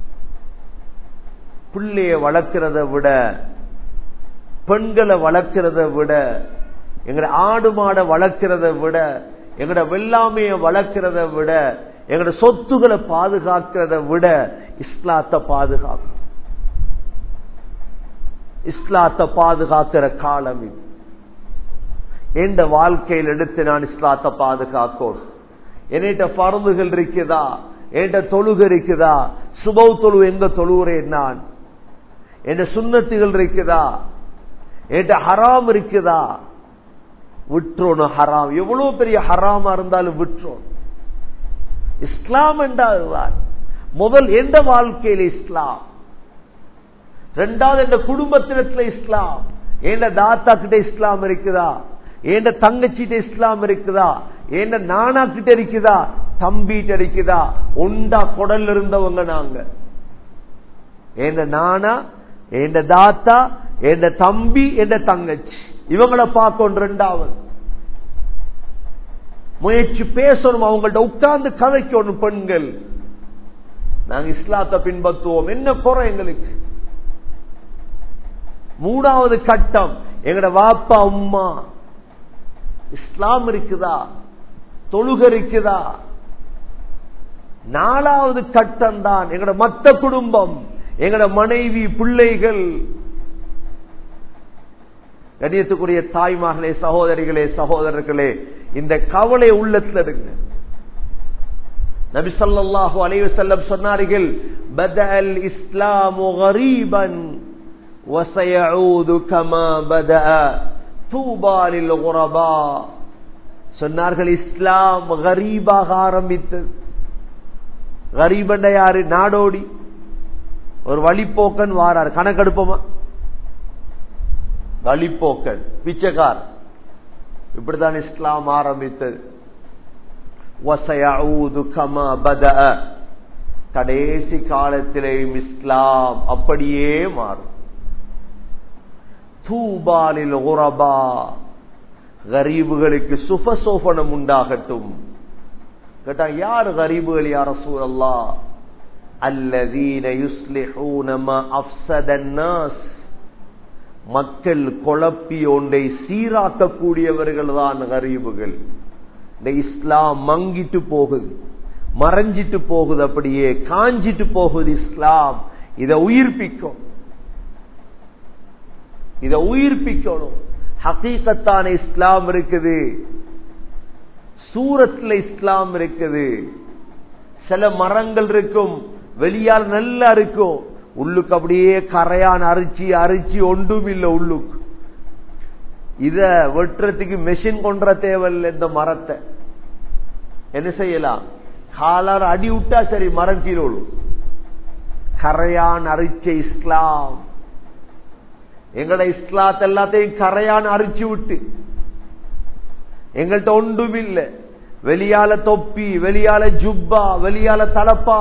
பிள்ளைய வளர்க்கிறத விட பெண்களை வளர்க்கிறத விட எங்கட ஆடு மாடை வளர்க்கிறத விட எங்கட வெள்ளாமைய வளர்க்கிறத விட எங்கட சொத்துக்களை பாதுகாக்கிறத விட இஸ்லாத்தை பாதுகாக்கும் இஸ்லாத்தை பாதுகாக்கிற காலம் இது எந்த வாழ்க்கையில் எடுத்து நான் இஸ்லாத்தை பாதுகாக்கும் என்னிட்ட பருந்துகள் இருக்குதா என்கிட்ட தொழுக இருக்குதா சுபவ் தொழு எங்க தொழுகிறேன் நான் என் சுண்ணத்துகள் இருக்குதா என்கிட்ட ஹராம் இருக்குதா விட்டுறோம் ஹராம் எவ்வளவு பெரிய ஹராமா இருந்தாலும் விட்டுறோம் இஸ்லாம் என்றால் முதல் எந்த வாழ்க்கையில இஸ்லாம் ரெண்டாவது எந்த குடும்பத்தினத்துல இஸ்லாம் எந்த தாத்தா கிட்ட இஸ்லாம் இருக்குதா எந்த தங்கச்சிட்ட இஸ்லாம் இருக்குதா எந்த நானா கிட்ட இருக்குதா தம்பிட்ட இருக்குதா ஒண்டா குடல் இருந்தவங்க நாங்க எந்த நானா எந்த தாத்தா எந்த தம்பி எந்த தங்கச்சி இவங்களை பார்க்கணும் ரெண்டாவது முயற்சி பேசணும் அவங்கள்ட்ட உட்கார்ந்து கதைக்கணும் பெண்கள் நாங்க இஸ்லாத்தை பின்பற்றுவோம் என்ன குறை எங்களுக்கு மூணாவது கட்டம் எங்கட வாப்பா அம்மா இஸ்லாம் இருக்குதா தொழுக இருக்குதா நாலாவது கட்டம் தான் எங்கட மத்த குடும்பம் எங்கட மனைவி பிள்ளைகள் கணியத்துக்குரிய தாய்மார்களே சகோதரிகளே சகோதரர்களே இந்த கவலை உள்ளத்துல இருங்க நபி ஸல்லல்லாஹு அலைஹி வஸல்லம் சொன்னார்கள் பதஅல் இஸ்லாமு கரீபன் வஸயஊது கமா பதஅ தூபா லில் குரபா சொன்னார்கள் இஸ்லாம் கரீபாக ஆரம்பித்தது கரீபண்ட யாரு நாடோடி ஒரு வழிப்போக்கன் வாரார் கணக்கெடுப்போமா வழிப்போக்கன் பிச்சைக்கார் இப்படித்தான் இஸ்லாம் ஆரம்பித்தது கடைசி காலத்திலேயும் இஸ்லாம் அப்படியே மாறும் தூபாலில் உரபா கரீபுகளுக்கு சுபசோபனம் உண்டாகட்டும் கேட்டா யார் கரீபுகள் யார சூழல்லா அல்லதீன யுஸ்லிஹூனமா அப்சதன்னாஸ் மக்கள் குழப்பி ஒன்றை சீராக்கக்கூடியவர்கள் தான் கரீபுகள் இந்த இஸ்லாம் மங்கிட்டு போகுது மறைஞ்சிட்டு போகுது அப்படியே காஞ்சிட்டு போகுது இஸ்லாம் இதை உயிர்ப்பிக்கும் இதை உயிர்ப்பிக்கணும் ஹக்கீக்கத்தான இஸ்லாம் இருக்குது சூரத்துல இஸ்லாம் இருக்குது சில மரங்கள் இருக்கும் வெளியால் நல்லா இருக்கும் உள்ளுக்கு அப்படியே கரையான் அரிச்சி அரிச்சி ஒன்றும் இல்லை உள்ளுக்கு இத வெட்டுறதுக்கு மெஷின் கொன்ற தேவையில்லை இந்த மரத்தை என்ன செய்யலாம் காலார் அடி விட்டா சரி மரம் கீழே கரையான் அரிச்ச இஸ்லாம் எங்கட இஸ்லாத் எல்லாத்தையும் கரையான் அரிச்சு விட்டு எங்கள்கிட்ட ஒன்றும் இல்லை வெளியால தொப்பி வெளியால ஜுப்பா வெளியால தலப்பா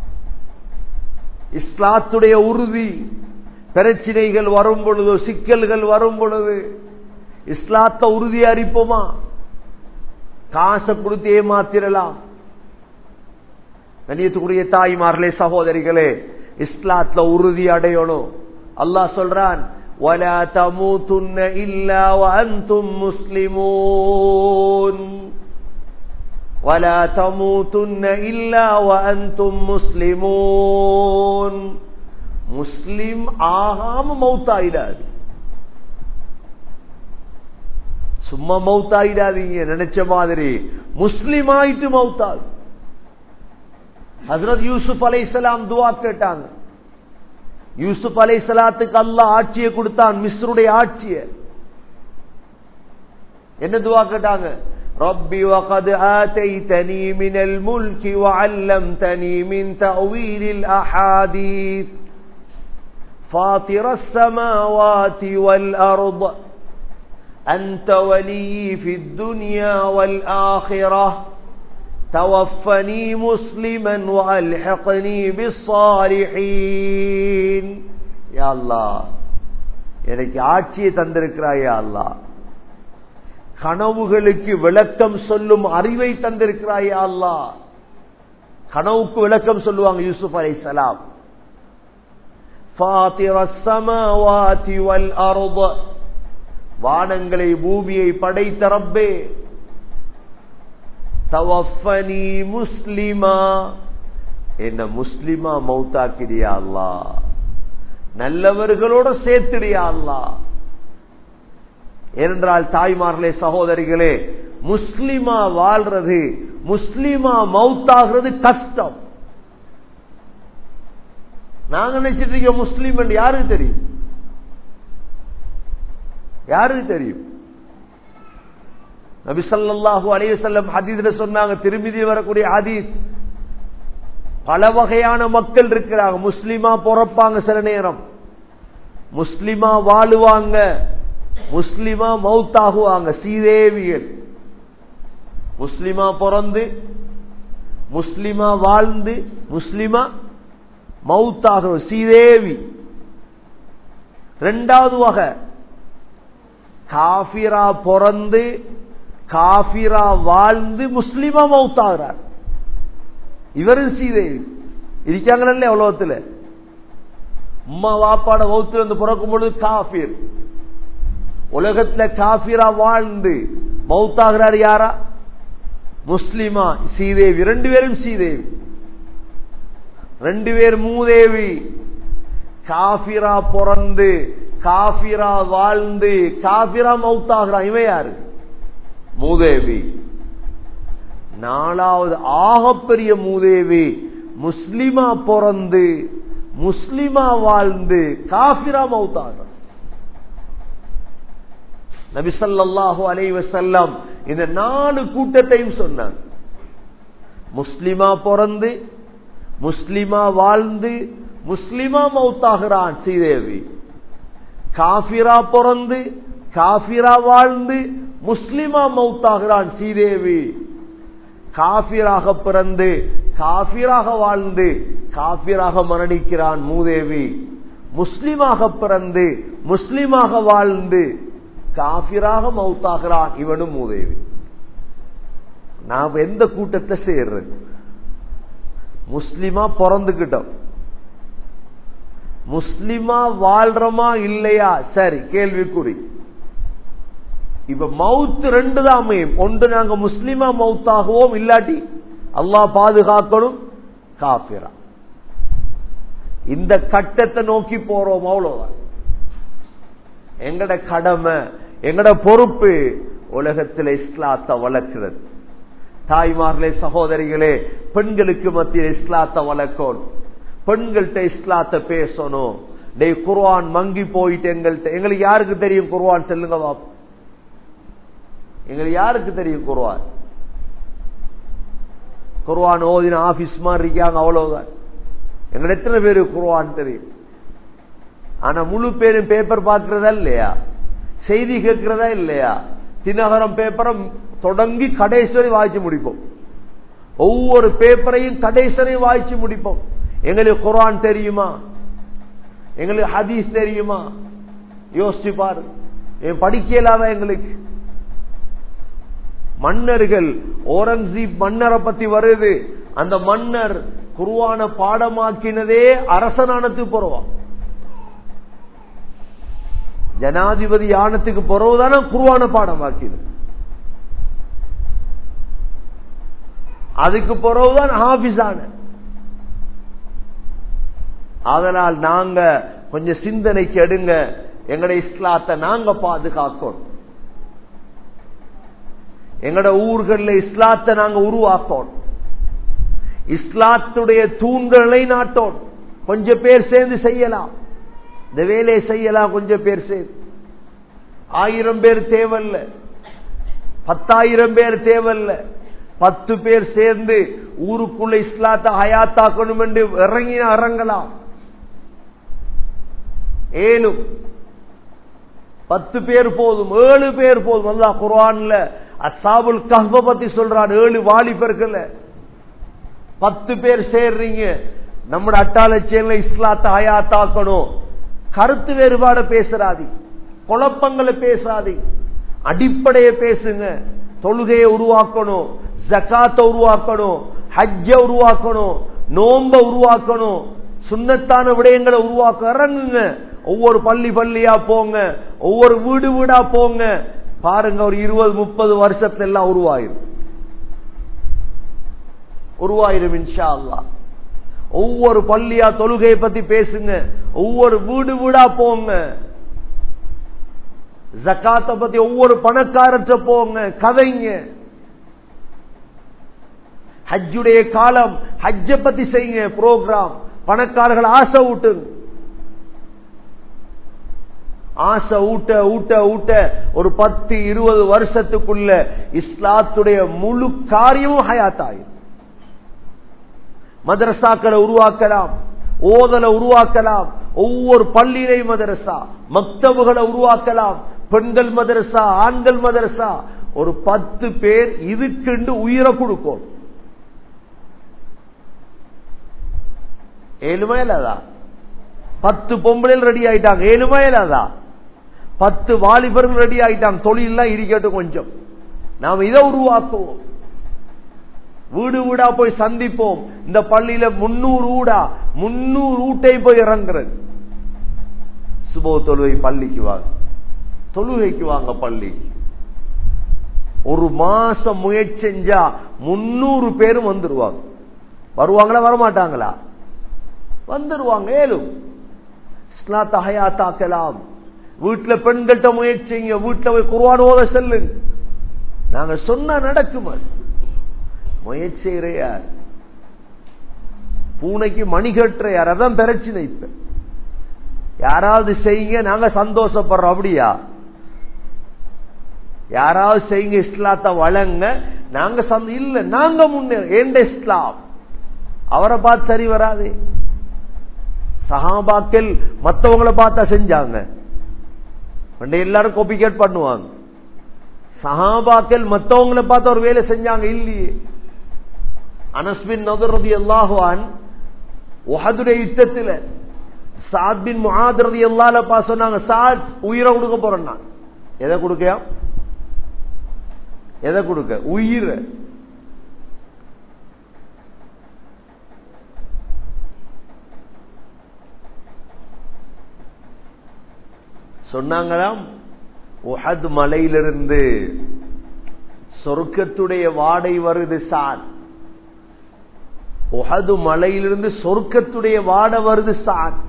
இஸ்லாத்துடைய உறுதி பிரச்சனைகள் வரும் பொழுது சிக்கல்கள் வரும் பொழுது இஸ்லாத்த உறுதி அறிப்போமா காசை கொடுத்து ஏமாத்திரலாம் கண்ணியத்துக்குரிய தாய்மார்களே சகோதரிகளே இஸ்லாத்துல உறுதி அடையணும் அல்லாஹ் சொல்றான் ولا تموتن إلا وأنتم مسلمون ولا تموتن إلا وأنتم مسلمون முஸ்லிம் ஆகாம மௌத்தாயிடாது சும்மா மௌத்தாயிடாதீங்க நினைச்ச மாதிரி முஸ்லிம் ஆயிட்டு மௌத்தாது ஹசரத் யூசுப் அலை துவா கேட்டாங்க யூசுப் அலை சலாத்துக்கு அல்லா ஆட்சியை கொடுத்தான் மிஸ்ருடைய ஆட்சியை என்ன துவா கேட்டாங்க ربي وقد آتيتني من الملك وعلمتني من تأويل الأحاديث فاطر السماوات والأرض أنت ولي في الدنيا والآخرة توفني مسلما والحقني بالصالحين يا الله எனக்கு ஆட்சியை தந்திருக்கிறாயா அல்லா கனவுகளுக்கு விளக்கம் சொல்லும் அறிவை தந்திருக்கிறாயா அல்லா கனவுக்கு விளக்கம் சொல்லுவாங்க யூசுப் அலை சலாம் வானங்களை பூமியை படைத்த ரப்பே தவஃபனி முஸ்லிமா என்ன முஸ்லிமா மௌத்தாக்கிறியா அல்லா நல்லவர்களோட சேர்த்துடியா அல்லா ஏனென்றால் தாய்மார்களே சகோதரிகளே முஸ்லிமா வாழ்றது முஸ்லிமா மௌத்தாகிறது கஷ்டம் நாங்க நினைச்சிட்டு இருக்க முஸ்லீம் என்று யாருக்கு தெரியும் யாருக்கு தெரியும் நபிசல்லாஹூ அலைய செல்லம் ஹதீஸ்ல சொன்னாங்க திரும்பி வரக்கூடிய ஹதீஸ் பல வகையான மக்கள் இருக்கிறாங்க முஸ்லிமா பிறப்பாங்க சில நேரம் முஸ்லிமா வாழுவாங்க முஸ்லிமா மவுத்தாகுவாங்க சீதேவியல் முஸ்லிமா பிறந்து முஸ்லிமா வாழ்ந்து முஸ்லிமா மவுத்தாக சீதேவி ரெண்டாவது வகை காபிரா பிறந்து காபிரா வாழ்ந்து முஸ்லிமா மவுத்தாகிறார் இவரும் சீதேவி இருக்காங்களே உலகத்துல உம்மா வாப்பாட மௌத்துல வந்து பிறக்கும் பொழுது காபீர் உலகத்துல காபிரா வாழ்ந்து மௌத்தாகிறார் யாரா முஸ்லிமா சீதேவி ரெண்டு பேரும் சீதேவி ரெண்டு பேர் மூதேவி காபிரா பிறந்து காபிரா வாழ்ந்து காபிரா மௌத்தாகிறான் இவன் யாரு மூதேவி நாலாவது ஆகப்பெரிய மூதேவி முஸ்லிமா பிறந்து முஸ்லிமா வாழ்ந்து காபிரா மௌத்தாக நபிசல்லாஹு அலைவசல்லாம் இந்த நாலு கூட்டத்தையும் சொன்னாங்க முஸ்லிமா பிறந்து முஸ்லிமா வாழ்ந்து முஸ்லிமா மௌத்தாகிறான் ஸ்ரீதேவி காபிரா பிறந்து காபிரா வாழ்ந்து முஸ்லிமா மௌத்தாகிறான் ஸ்ரீதேவி காபிராக பிறந்து காபிராக வாழ்ந்து காபிராக மரணிக்கிறான் மூதேவி முஸ்லிமாக பிறந்து முஸ்லிமாக வாழ்ந்து காபிராக மௌத்தாகிறான் இவனும் மூதேவி நாம் எந்த கூட்டத்தை சேர்றது முஸ்லிமா பிறந்துகிட்டோம் முஸ்லிமா வாழ்றோமா இல்லையா சரி கேள்விக்குறி இப்ப மவுத்து ரெண்டு தான் அமையும் ஒன்று நாங்க முஸ்லிமா மவுத்தாகுவோம் இல்லாட்டி அல்லாஹ் பாதுகாக்கணும் காபிரா இந்த கட்டத்தை நோக்கி போறோம் அவ்வளவுதான் எங்கட கடமை எங்கட பொறுப்பு உலகத்தில் இஸ்லாத்தை வளர்க்கிறது தாய்மார்களே சகோதரிகளே பெண்களுக்கு மத்தியில் இஸ்லாத்தை வளர்க்கணும் பெண்கள்கிட்ட இஸ்லாத்தை பேசணும் டே குர்வான் மங்கி போயிட்டு எங்கள்கிட்ட எங்களுக்கு யாருக்கு தெரியும் குர்வான் செல்லுங்க பாப்போம் எங்களுக்கு யாருக்கு தெரியும் குர்வான் குர்வான் ஓதின ஆபீஸ் மாதிரி இருக்காங்க அவ்வளவுதான் எங்க எத்தனை பேரு குர்வான் தெரியும் ஆனா முழு பேரும் பேப்பர் பார்க்கிறதா இல்லையா செய்தி கேட்கிறதா இல்லையா தினகரம் பேப்பரை தொடங்கி கடைசரி வாய்ச்சி முடிப்போம் ஒவ்வொரு பேப்பரையும் கடைசரையும் வாய்ச்சி முடிப்போம் எங்களுக்கு குரான் தெரியுமா எங்களுக்கு ஹதீஸ் தெரியுமா யோசிச்சு பாரு என் படிக்கலாத எங்களுக்கு மன்னர்கள் ஓரங்கசீப் மன்னரை பத்தி வருது அந்த மன்னர் குருவான பாடமாக்கினதே அரசனானத்துக்கு போறவான் ஜனாதிபதி யானத்துக்கு பிறகுதான குருவான பாடமாக்கினது அதுக்கு பிறகுதான் ஹாபிஸான அதனால் நாங்க கொஞ்சம் சிந்தனைக்கு எடுங்க எங்கட இஸ்லாத்தை நாங்க பாதுகாக்கணும் எங்கட ஊர்கள்ல இஸ்லாத்தை நாங்க உருவாக்கணும் இஸ்லாத்துடைய தூண்களை நாட்டோம் கொஞ்சம் பேர் சேர்ந்து செய்யலாம் இந்த வேலையை செய்யலாம் கொஞ்சம் பேர் சேர்ந்து ஆயிரம் பேர் தேவல்ல பத்தாயிரம் பேர் தேவல்ல பத்து பேர் சேர்ந்து ஊருக்குள்ள இஸ்லாத்தை ஹயாத்தாக்கணும் என்று இறங்கின இறங்கலாம் ஏழும் பத்து பேர் போதும் ஏழு பேர் போதும் அல்லா குர்ஆன்ல அசாபுல் கஹ்ப பத்தி சொல்றான் ஏழு வாலிபர்கள் பத்து பேர் சேர்றீங்க நம்ம அட்டாளச்சியல்ல இஸ்லாத்தை ஹயாத்தாக்கணும் கருத்து வேறுபாடு பேசுறாதி குழப்பங்களை பேசாதி அடிப்படையை பேசுங்க தொழுகையை உருவாக்கணும் ஜக்காத்தை உருவாக்கணும் ஹஜ்ஜ உருவாக்கணும் நோம்ப உருவாக்கணும் சுண்ணத்தான விடயங்களை உருவாக்க இறங்குங்க ஒவ்வொரு பள்ளி பள்ளியா போங்க ஒவ்வொரு வீடு வீடா போங்க பாருங்க ஒரு இருபது முப்பது வருஷத்துல எல்லாம் உருவாயிரும் உருவாயிரும் இன்ஷா அல்லா ஒவ்வொரு பள்ளியா தொழுகையை பத்தி பேசுங்க ஒவ்வொரு வீடு வீடா போங்க ஜக்காத்தை பத்தி ஒவ்வொரு பணக்காரற்ற போங்க கதைங்க ஹஜ்ஜுடைய காலம் ஹஜ்ஜ பத்தி செய்யுங்க ப்ரோக்ராம் பணக்காரர்கள் ஆசை ஊட்டுங்க ஆசை ஊட்ட ஊட்ட ஊட்ட ஒரு பத்து இருபது வருஷத்துக்குள்ள இஸ்லாத்துடைய முழு காரியமும் ஹயாத்தாயும் மதரசாக்களை உருவாக்கலாம் ஓதலை உருவாக்கலாம் ஒவ்வொரு பள்ளியிலை மதரசா மக்தபுகளை உருவாக்கலாம் பெண்கள் மதரசா ஆண்கள் மதரசா ஒரு பத்து பேர் இதுக்குண்டு உயிரை கொடுக்கும் ஏழுமா இல்லாதா பத்து பொம்பளைகள் ரெடி ஆயிட்டாங்க ஏழுமா இல்லாதா பத்து வாலிபர்கள் ரெடி ஆயிட்டாங்க தொழிலாம் இருக்கட்டும் கொஞ்சம் நாம் இதை உருவாக்குவோம் வீடு வீடா போய் சந்திப்போம் இந்த பள்ளியில முன்னூறு ஊடா முன்னூறு ஊட்டை போய் இறங்குறது சுபோ தொழுகை பள்ளிக்கு வாங்க தொழுகைக்கு வாங்க பள்ளிக்கு ஒரு மாசம் முயற்சி செஞ்சா முன்னூறு பேரும் வந்துருவாங்க வருவாங்களா வரமாட்டாங்களா வந்துருவாங்க ஏலும் இஸ்லாத்த ஹயாத்தாக்கலாம் வீட்டுல பெண்கள்கிட்ட முயற்சிங்க வீட்டுல போய் குர்வான் ஓத செல்லுங்க நாங்க சொன்னா நடக்கும் அது முயற்சி செய்யற யார் பூனைக்கு மணி கட்டுற யார் அதான் பிரச்சனை இப்ப யாராவது செய்யுங்க நாங்க சந்தோஷப்படுறோம் அப்படியா யாராவது செய்யுங்க இஸ்லாத்தை வழங்க நாங்க சந்த இல்ல நாங்க முன்னே ஏண்ட இஸ்லாம் அவரை பார்த்து சரி வராது சஹாபாக்கள் மத்தவங்களை பார்த்தா செஞ்சாங்க எல்லாரும் காப்பிகேட் பண்ணுவாங்க சஹாபாக்கள் மத்தவங்களை பார்த்து ஒரு வேலை செஞ்சாங்க இல்லையே அனஸ்பின் நதுரதி அல்லாஹுவான் உஹதுடைய யுத்தத்தில் சாத் பின் முஹாதரதி அல்லால பா சொன்னாங்க சாத் உயிரை கொடுக்க போறேன் நான் எதை கொடுக்க எதை கொடுக்க உயிர் சொன்னாங்களாம் உஹத் மலையிலிருந்து சொர்க்கத்துடைய வாடை வருது சாத் உஹது மலையிலிருந்து சொர்க்கத்துடைய வாடை வருது சாத்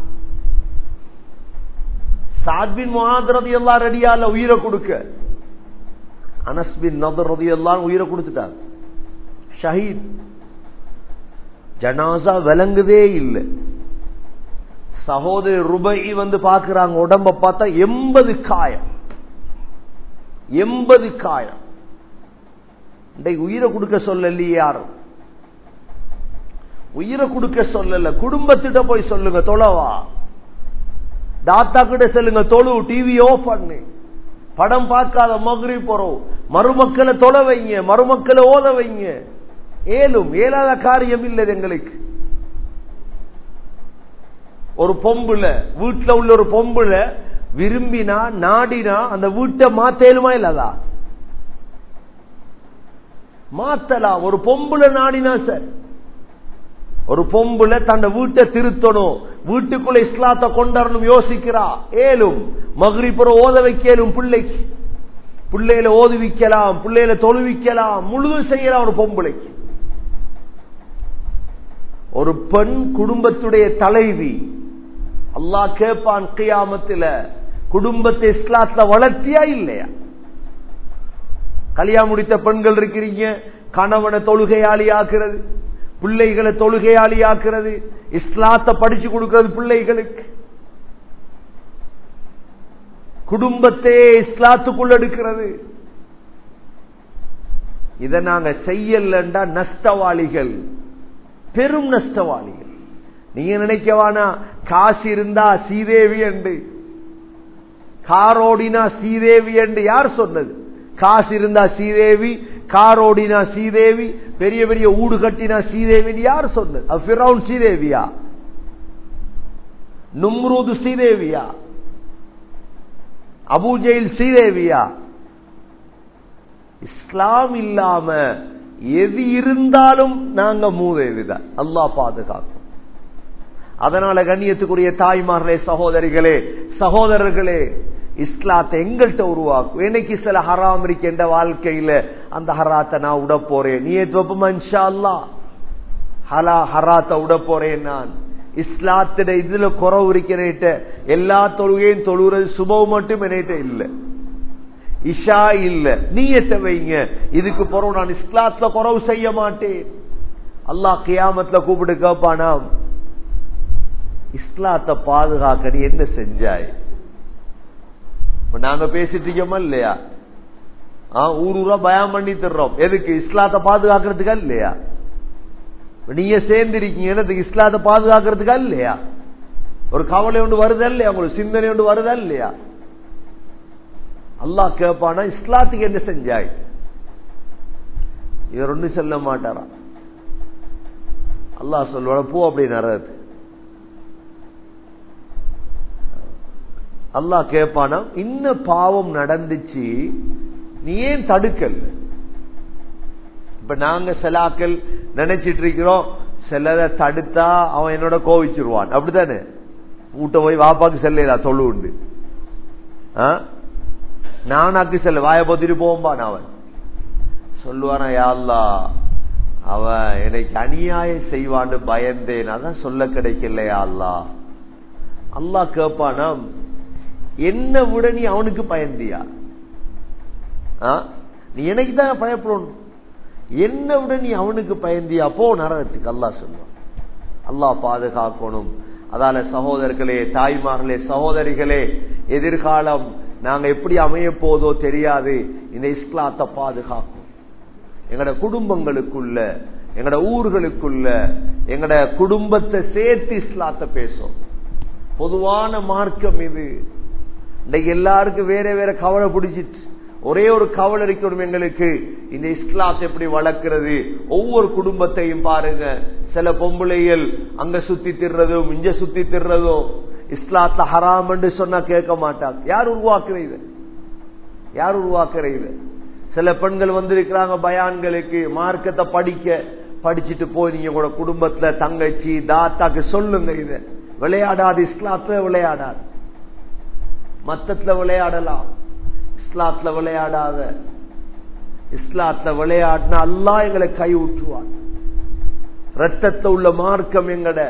சாத்பின் மாதரதி எல்லாம் ரெடியால உயிரை கொடுக்க அனஸ்பின் நதரதி எல்லாம் உயிரை கொடுத்துட்டாங்க ஷஹீத் ஜனாசா விளங்குதே இல்லை சகோதரி ருபை வந்து பாக்குறாங்க உடம்ப பார்த்தா எண்பது காயம் எண்பது காயம் இன்றைக்கு உயிரை கொடுக்க சொல்லலையே யாரும் உயிரை கொடுக்க சொல்லல குடும்பத்திட்ட போய் சொல்லுங்க தொலைவா தாத்தா கிட்ட சொல்லுங்க தொழு டிவி ஆஃப் பண்ணு படம் பார்க்காத மகிரி போறோம் மருமக்களை தொலை வைங்க மருமக்களை ஓத வைங்க ஏலும் ஏலாத காரியம் இல்லை எங்களுக்கு ஒரு பொம்புல வீட்டுல உள்ள ஒரு பொம்புல விரும்பினா நாடினா அந்த வீட்டை மாத்தேலுமா இல்லதா மாத்தலாம் ஒரு பொம்புல நாடினா சார் ஒரு பொம்புல தன்னை வீட்டை திருத்தணும் வீட்டுக்குள்ள இஸ்லாத்தை கொண்டாடணும் யோசிக்கிறா ஏலும் மகிழ்ப்புற ஓத வைக்கலும் பிள்ளைக்கு பிள்ளையில ஓதுவிக்கலாம் பிள்ளையில தொழுவிக்கலாம் முழுதும் செய்யலாம் ஒரு பொம்புளைக்கு ஒரு பெண் குடும்பத்துடைய தலைவி அல்லாஹ் கேட்பான் கியாமத்துல குடும்பத்தை இஸ்லாத்துல வளர்த்தியா இல்லையா கல்யாணம் முடித்த பெண்கள் இருக்கிறீங்க கணவனை தொழுகையாளி ஆக்குறது பிள்ளைகளை தொழுகையாளி ஆக்குறது இஸ்லாத்தை படிச்சு கொடுக்கிறது பிள்ளைகளுக்கு குடும்பத்தையே இஸ்லாத்துக்குள்ள எடுக்கிறது இதை நாங்க செய்யலண்டா நஷ்டவாளிகள் பெரும் நஷ்டவாளிகள் நீங்க நினைக்கவானா காசு இருந்தா சீதேவி என்று காரோடினா சீதேவி என்று யார் சொன்னது காசு இருந்தா சீதேவி காரோடினா சீதேவி பெரிய பெரிய ஊடு கட்டினா சீதேவி யார் சொன்னது பிறவுன் சீதேவியா நும்ரூது சீதேவியா அபுஜெயில் சீதேவியா இஸ்லாம் இல்லாம எது இருந்தாலும் நாங்க மூதேவிதான் அல்லா பாதுகாக்கும் அதனால கண்ணியத்துக்குரிய தாய்மார்களே சகோதரிகளே சகோதரர்களே இஸ்லாத்தை எங்கள்கிட்ட உருவாக்கும் இன்னைக்கு சில ஹராம் இருக்கின்ற வாழ்க்கையில அந்த ஹராத்தை நான் உட போறேன் நீ அல்லா ஹலா ஹராத்தை உட போறேன் நான் இஸ்லாத்திட இதுல குறவு இருக்கிறேட்ட எல்லா தொழுகையும் தொழுகிறது சுபம் மட்டும் என்னிட்ட இல்ல இஷா இல்ல நீயத்தை வைங்க இதுக்கு பிறகு நான் இஸ்லாத்துல குறவு செய்ய மாட்டேன் அல்லாஹ் கியாமத்துல கூப்பிட்டு கேப்பானாம் இஸ்லாத்தை பாதுகாக்க நீ என்ன செஞ்சாய் நாங்க பேசிட்டு இருக்கோமா இல்லையா ஊர் ஊரா பயம் பண்ணி தர்றோம் எதுக்கு இஸ்லாத்தை பாதுகாக்கிறதுக்கா இல்லையா நீங்க சேர்ந்திருக்கீங்க என்னதுக்கு இஸ்லாத்தை பாதுகாக்கிறதுக்கா இல்லையா ஒரு கவலை ஒன்று வருதா இல்லையா உங்களுக்கு சிந்தனை ஒன்று வருதா இல்லையா அல்லாஹ் கேட்பானா இஸ்லாத்துக்கு என்ன செஞ்சாய் இவர் ஒன்றும் சொல்ல மாட்டாரா அல்லாஹ் சொல்லுவான பூ அப்படி நறது அல்லாஹ் கேட்பானா இன்ன பாவம் நடந்துச்சு நீ ஏன் தடுக்கல் இப்ப நாங்க செலாக்கள் நினைச்சிட்டு இருக்கிறோம் சிலரை தடுத்தா அவன் என்னோட கோவிச்சிருவான் அப்படித்தானே வீட்டை போய் வாப்பாக்கு செல்லா சொல்லு உண்டு நானாக்கு செல்ல வாய பொத்திட்டு போம்பான் அவன் சொல்லுவானா யாழ்லா அவன் எனக்கு அநியாயம் செய்வான்னு பயந்தேன் அதான் சொல்ல கிடைக்கலையா அல்லா அல்லா கேப்பானா என்ன விட நீ அவனுக்கு பயந்தியா நீ எனக்கு தான் பயப்படணும் என்ன விட நீ அவனுக்கு பயந்தியா போ நரகத்துக்கு அல்லாஹ் சொல்லுவான் அல்லாஹ் பாதுகாக்கணும் அதால சகோதரர்களே தாய்மார்களே சகோதரிகளே எதிர்காலம் நாங்க எப்படி அமைய போதோ தெரியாது இந்த இஸ்லாத்தை பாதுகாக்கும் எங்கட குடும்பங்களுக்குள்ள எங்கட ஊர்களுக்குள்ள எங்கட குடும்பத்தை சேர்த்து இஸ்லாத்தை பேசும் பொதுவான மார்க்கம் இது இன்னைக்கு எல்லாருக்கும் வேற வேற கவலை பிடிச்சிட்டு ஒரே ஒரு கவலை இருக்கணும் எங்களுக்கு இந்த இஸ்லாத்தை எப்படி வளர்க்கிறது ஒவ்வொரு குடும்பத்தையும் பாருங்க சில பொம்பளைகள் அங்க சுத்தி திர்றதும் இங்க சுத்தி திர்றதும் இஸ்லாத்துல ஹராம் என்று சொன்னா கேட்க மாட்டாங்க யார் உருவாக்குற இது யார் உருவாக்குற இது சில பெண்கள் வந்திருக்கிறாங்க பயான்களுக்கு மார்க்கத்தை படிக்க படிச்சுட்டு போய் நீங்க கூட குடும்பத்துல தங்கச்சி தாத்தாக்கு சொல்லுங்க இத விளையாடாது இஸ்லாத்துல விளையாடாது மத்தத்துல விளையாடலாம் இஸ்லாத்துல விளையாடாத இஸ்லாத்துல விளையாடினா அல்லா எங்களை கை ஊற்றுவான் ரத்தத்தை உள்ள மார்க்கம் எங்கட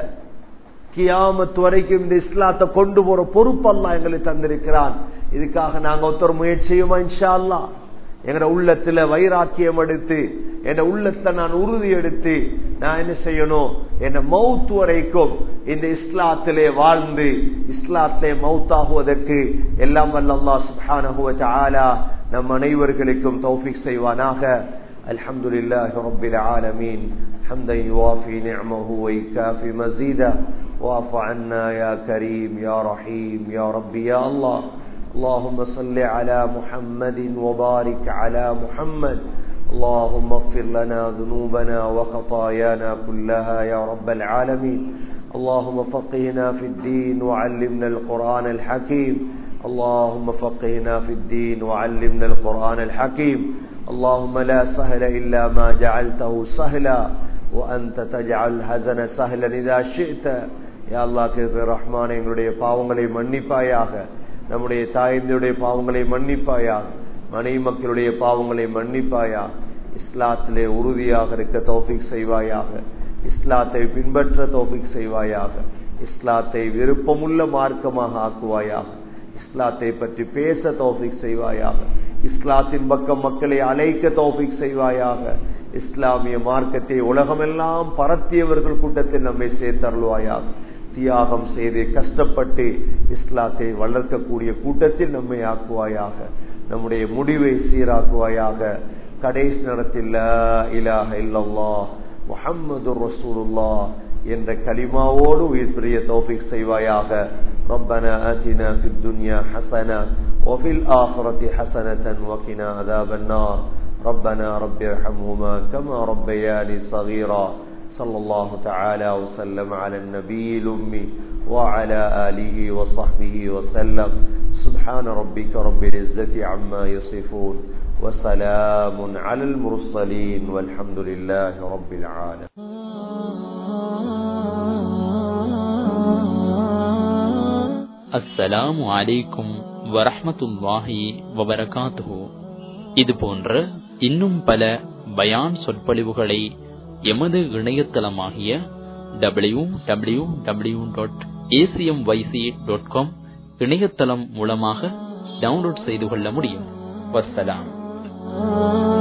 கியாமத்து வரைக்கும் இந்த இஸ்லாத்தை கொண்டு போற பொறுப்பு அல்லா எங்களுக்கு தந்திருக்கிறான் இதுக்காக நாங்க ஒருத்தர் முயற்சியுமா இன்ஷா அல்லா எங்கட உள்ளத்துல வைராக்கியம் எடுத்து என் உள்ளத்தை நான் உறுதி எடுத்து நான் என்ன செய்யணும் என் மவுத் வரைக்கும் இந்த இஸ்லாத்திலே வாழ்ந்து இஸ்லாத்திலே மவுத்தாகுவதற்கு எல்லாம் வல்ல அல்லா சுப்ஹானஹு வ தஆலா நம் அனைவர்களுக்கும் தௌஃபீக் செய்வானாக الحمد لله رب العالمين حمدا يوافي نعمه ويكافي مزيدا واعف عنا يا كريم يا رحيم يا ربي يا الله اللهم صل على محمد وبارك على محمد اللهم اغفر لنا ذنوبنا وخطايانا كلها يا رب العالمين اللهم فقهنا في الدين وعلمنا القرآن الحكيم اللهم فقهنا في الدين وعلمنا القرآن الحكيم اللهم لا سهل إلا ما جعلته سهلا وأنت تجعل الحزن سهلا إذا شئت يا الله கிருபை ரஹ்மான் எங்களுடைய பாவங்களை மன்னிப்பாயாக நம்முடைய தாய்ந்தருடைய பாவங்களை மன்னிப்பாயாக மனைவி மக்களுடைய பாவங்களை மன்னிப்பாயா இஸ்லாத்திலே உறுதியாக இருக்க தௌஃபிக் செய்வாயாக இஸ்லாத்தை பின்பற்ற தௌஃபிக் செய்வாயாக இஸ்லாத்தை விருப்பமுள்ள மார்க்கமாக ஆக்குவாயாக இஸ்லாத்தை பற்றி பேச தௌஃபிக் செய்வாயாக இஸ்லாத்தின் பக்கம் மக்களை அழைக்க தௌஃபிக் செய்வாயாக இஸ்லாமிய மார்க்கத்தை உலகமெல்லாம் பரத்தியவர்கள் கூட்டத்தில் நம்மை சேர்த்தருள்வாயாக தியாகம் செய்து கஷ்டப்பட்டு இஸ்லாத்தை வளர்க்கக்கூடிய கூட்டத்தில் நம்மை ஆக்குவாயாக நம்முடைய முடிவை சீராக்குவாயாக கடைசி நேரத்தில் இலாக இல்லல்லா முஹம்மது ரசூலுல்லா என்ற கலிமாவோடு உயிர் பிரிய தௌஃபிக் செய்வாயாக ربنا آتنا في الدنيا حسنة وفي الآخرة حسنة وقنا عذاب النار ربنا رب ارحمهما كما ربياني صغيرا صلى الله تعالى وسلم على النبي الأمي وعلى آله وصحبه وسلم سبحان ربك رب العزة عما يصفون وسلام على المرسلين والحمد لله رب العالمين அஸ்ஸலாமு அலைக்கும் வரஹ்மத்துல்லாஹி வபரகாத்துஹு இது போன்ற இன்னும் பல பயான் சொற்பொழிவுகளை எமது இணையதளமாகிய W W W dot ACM YC dot com இணையதளம் மூலமாக டவுன்லோட் செய்து கொள்ள முடியும் வஸ்ஸலாம்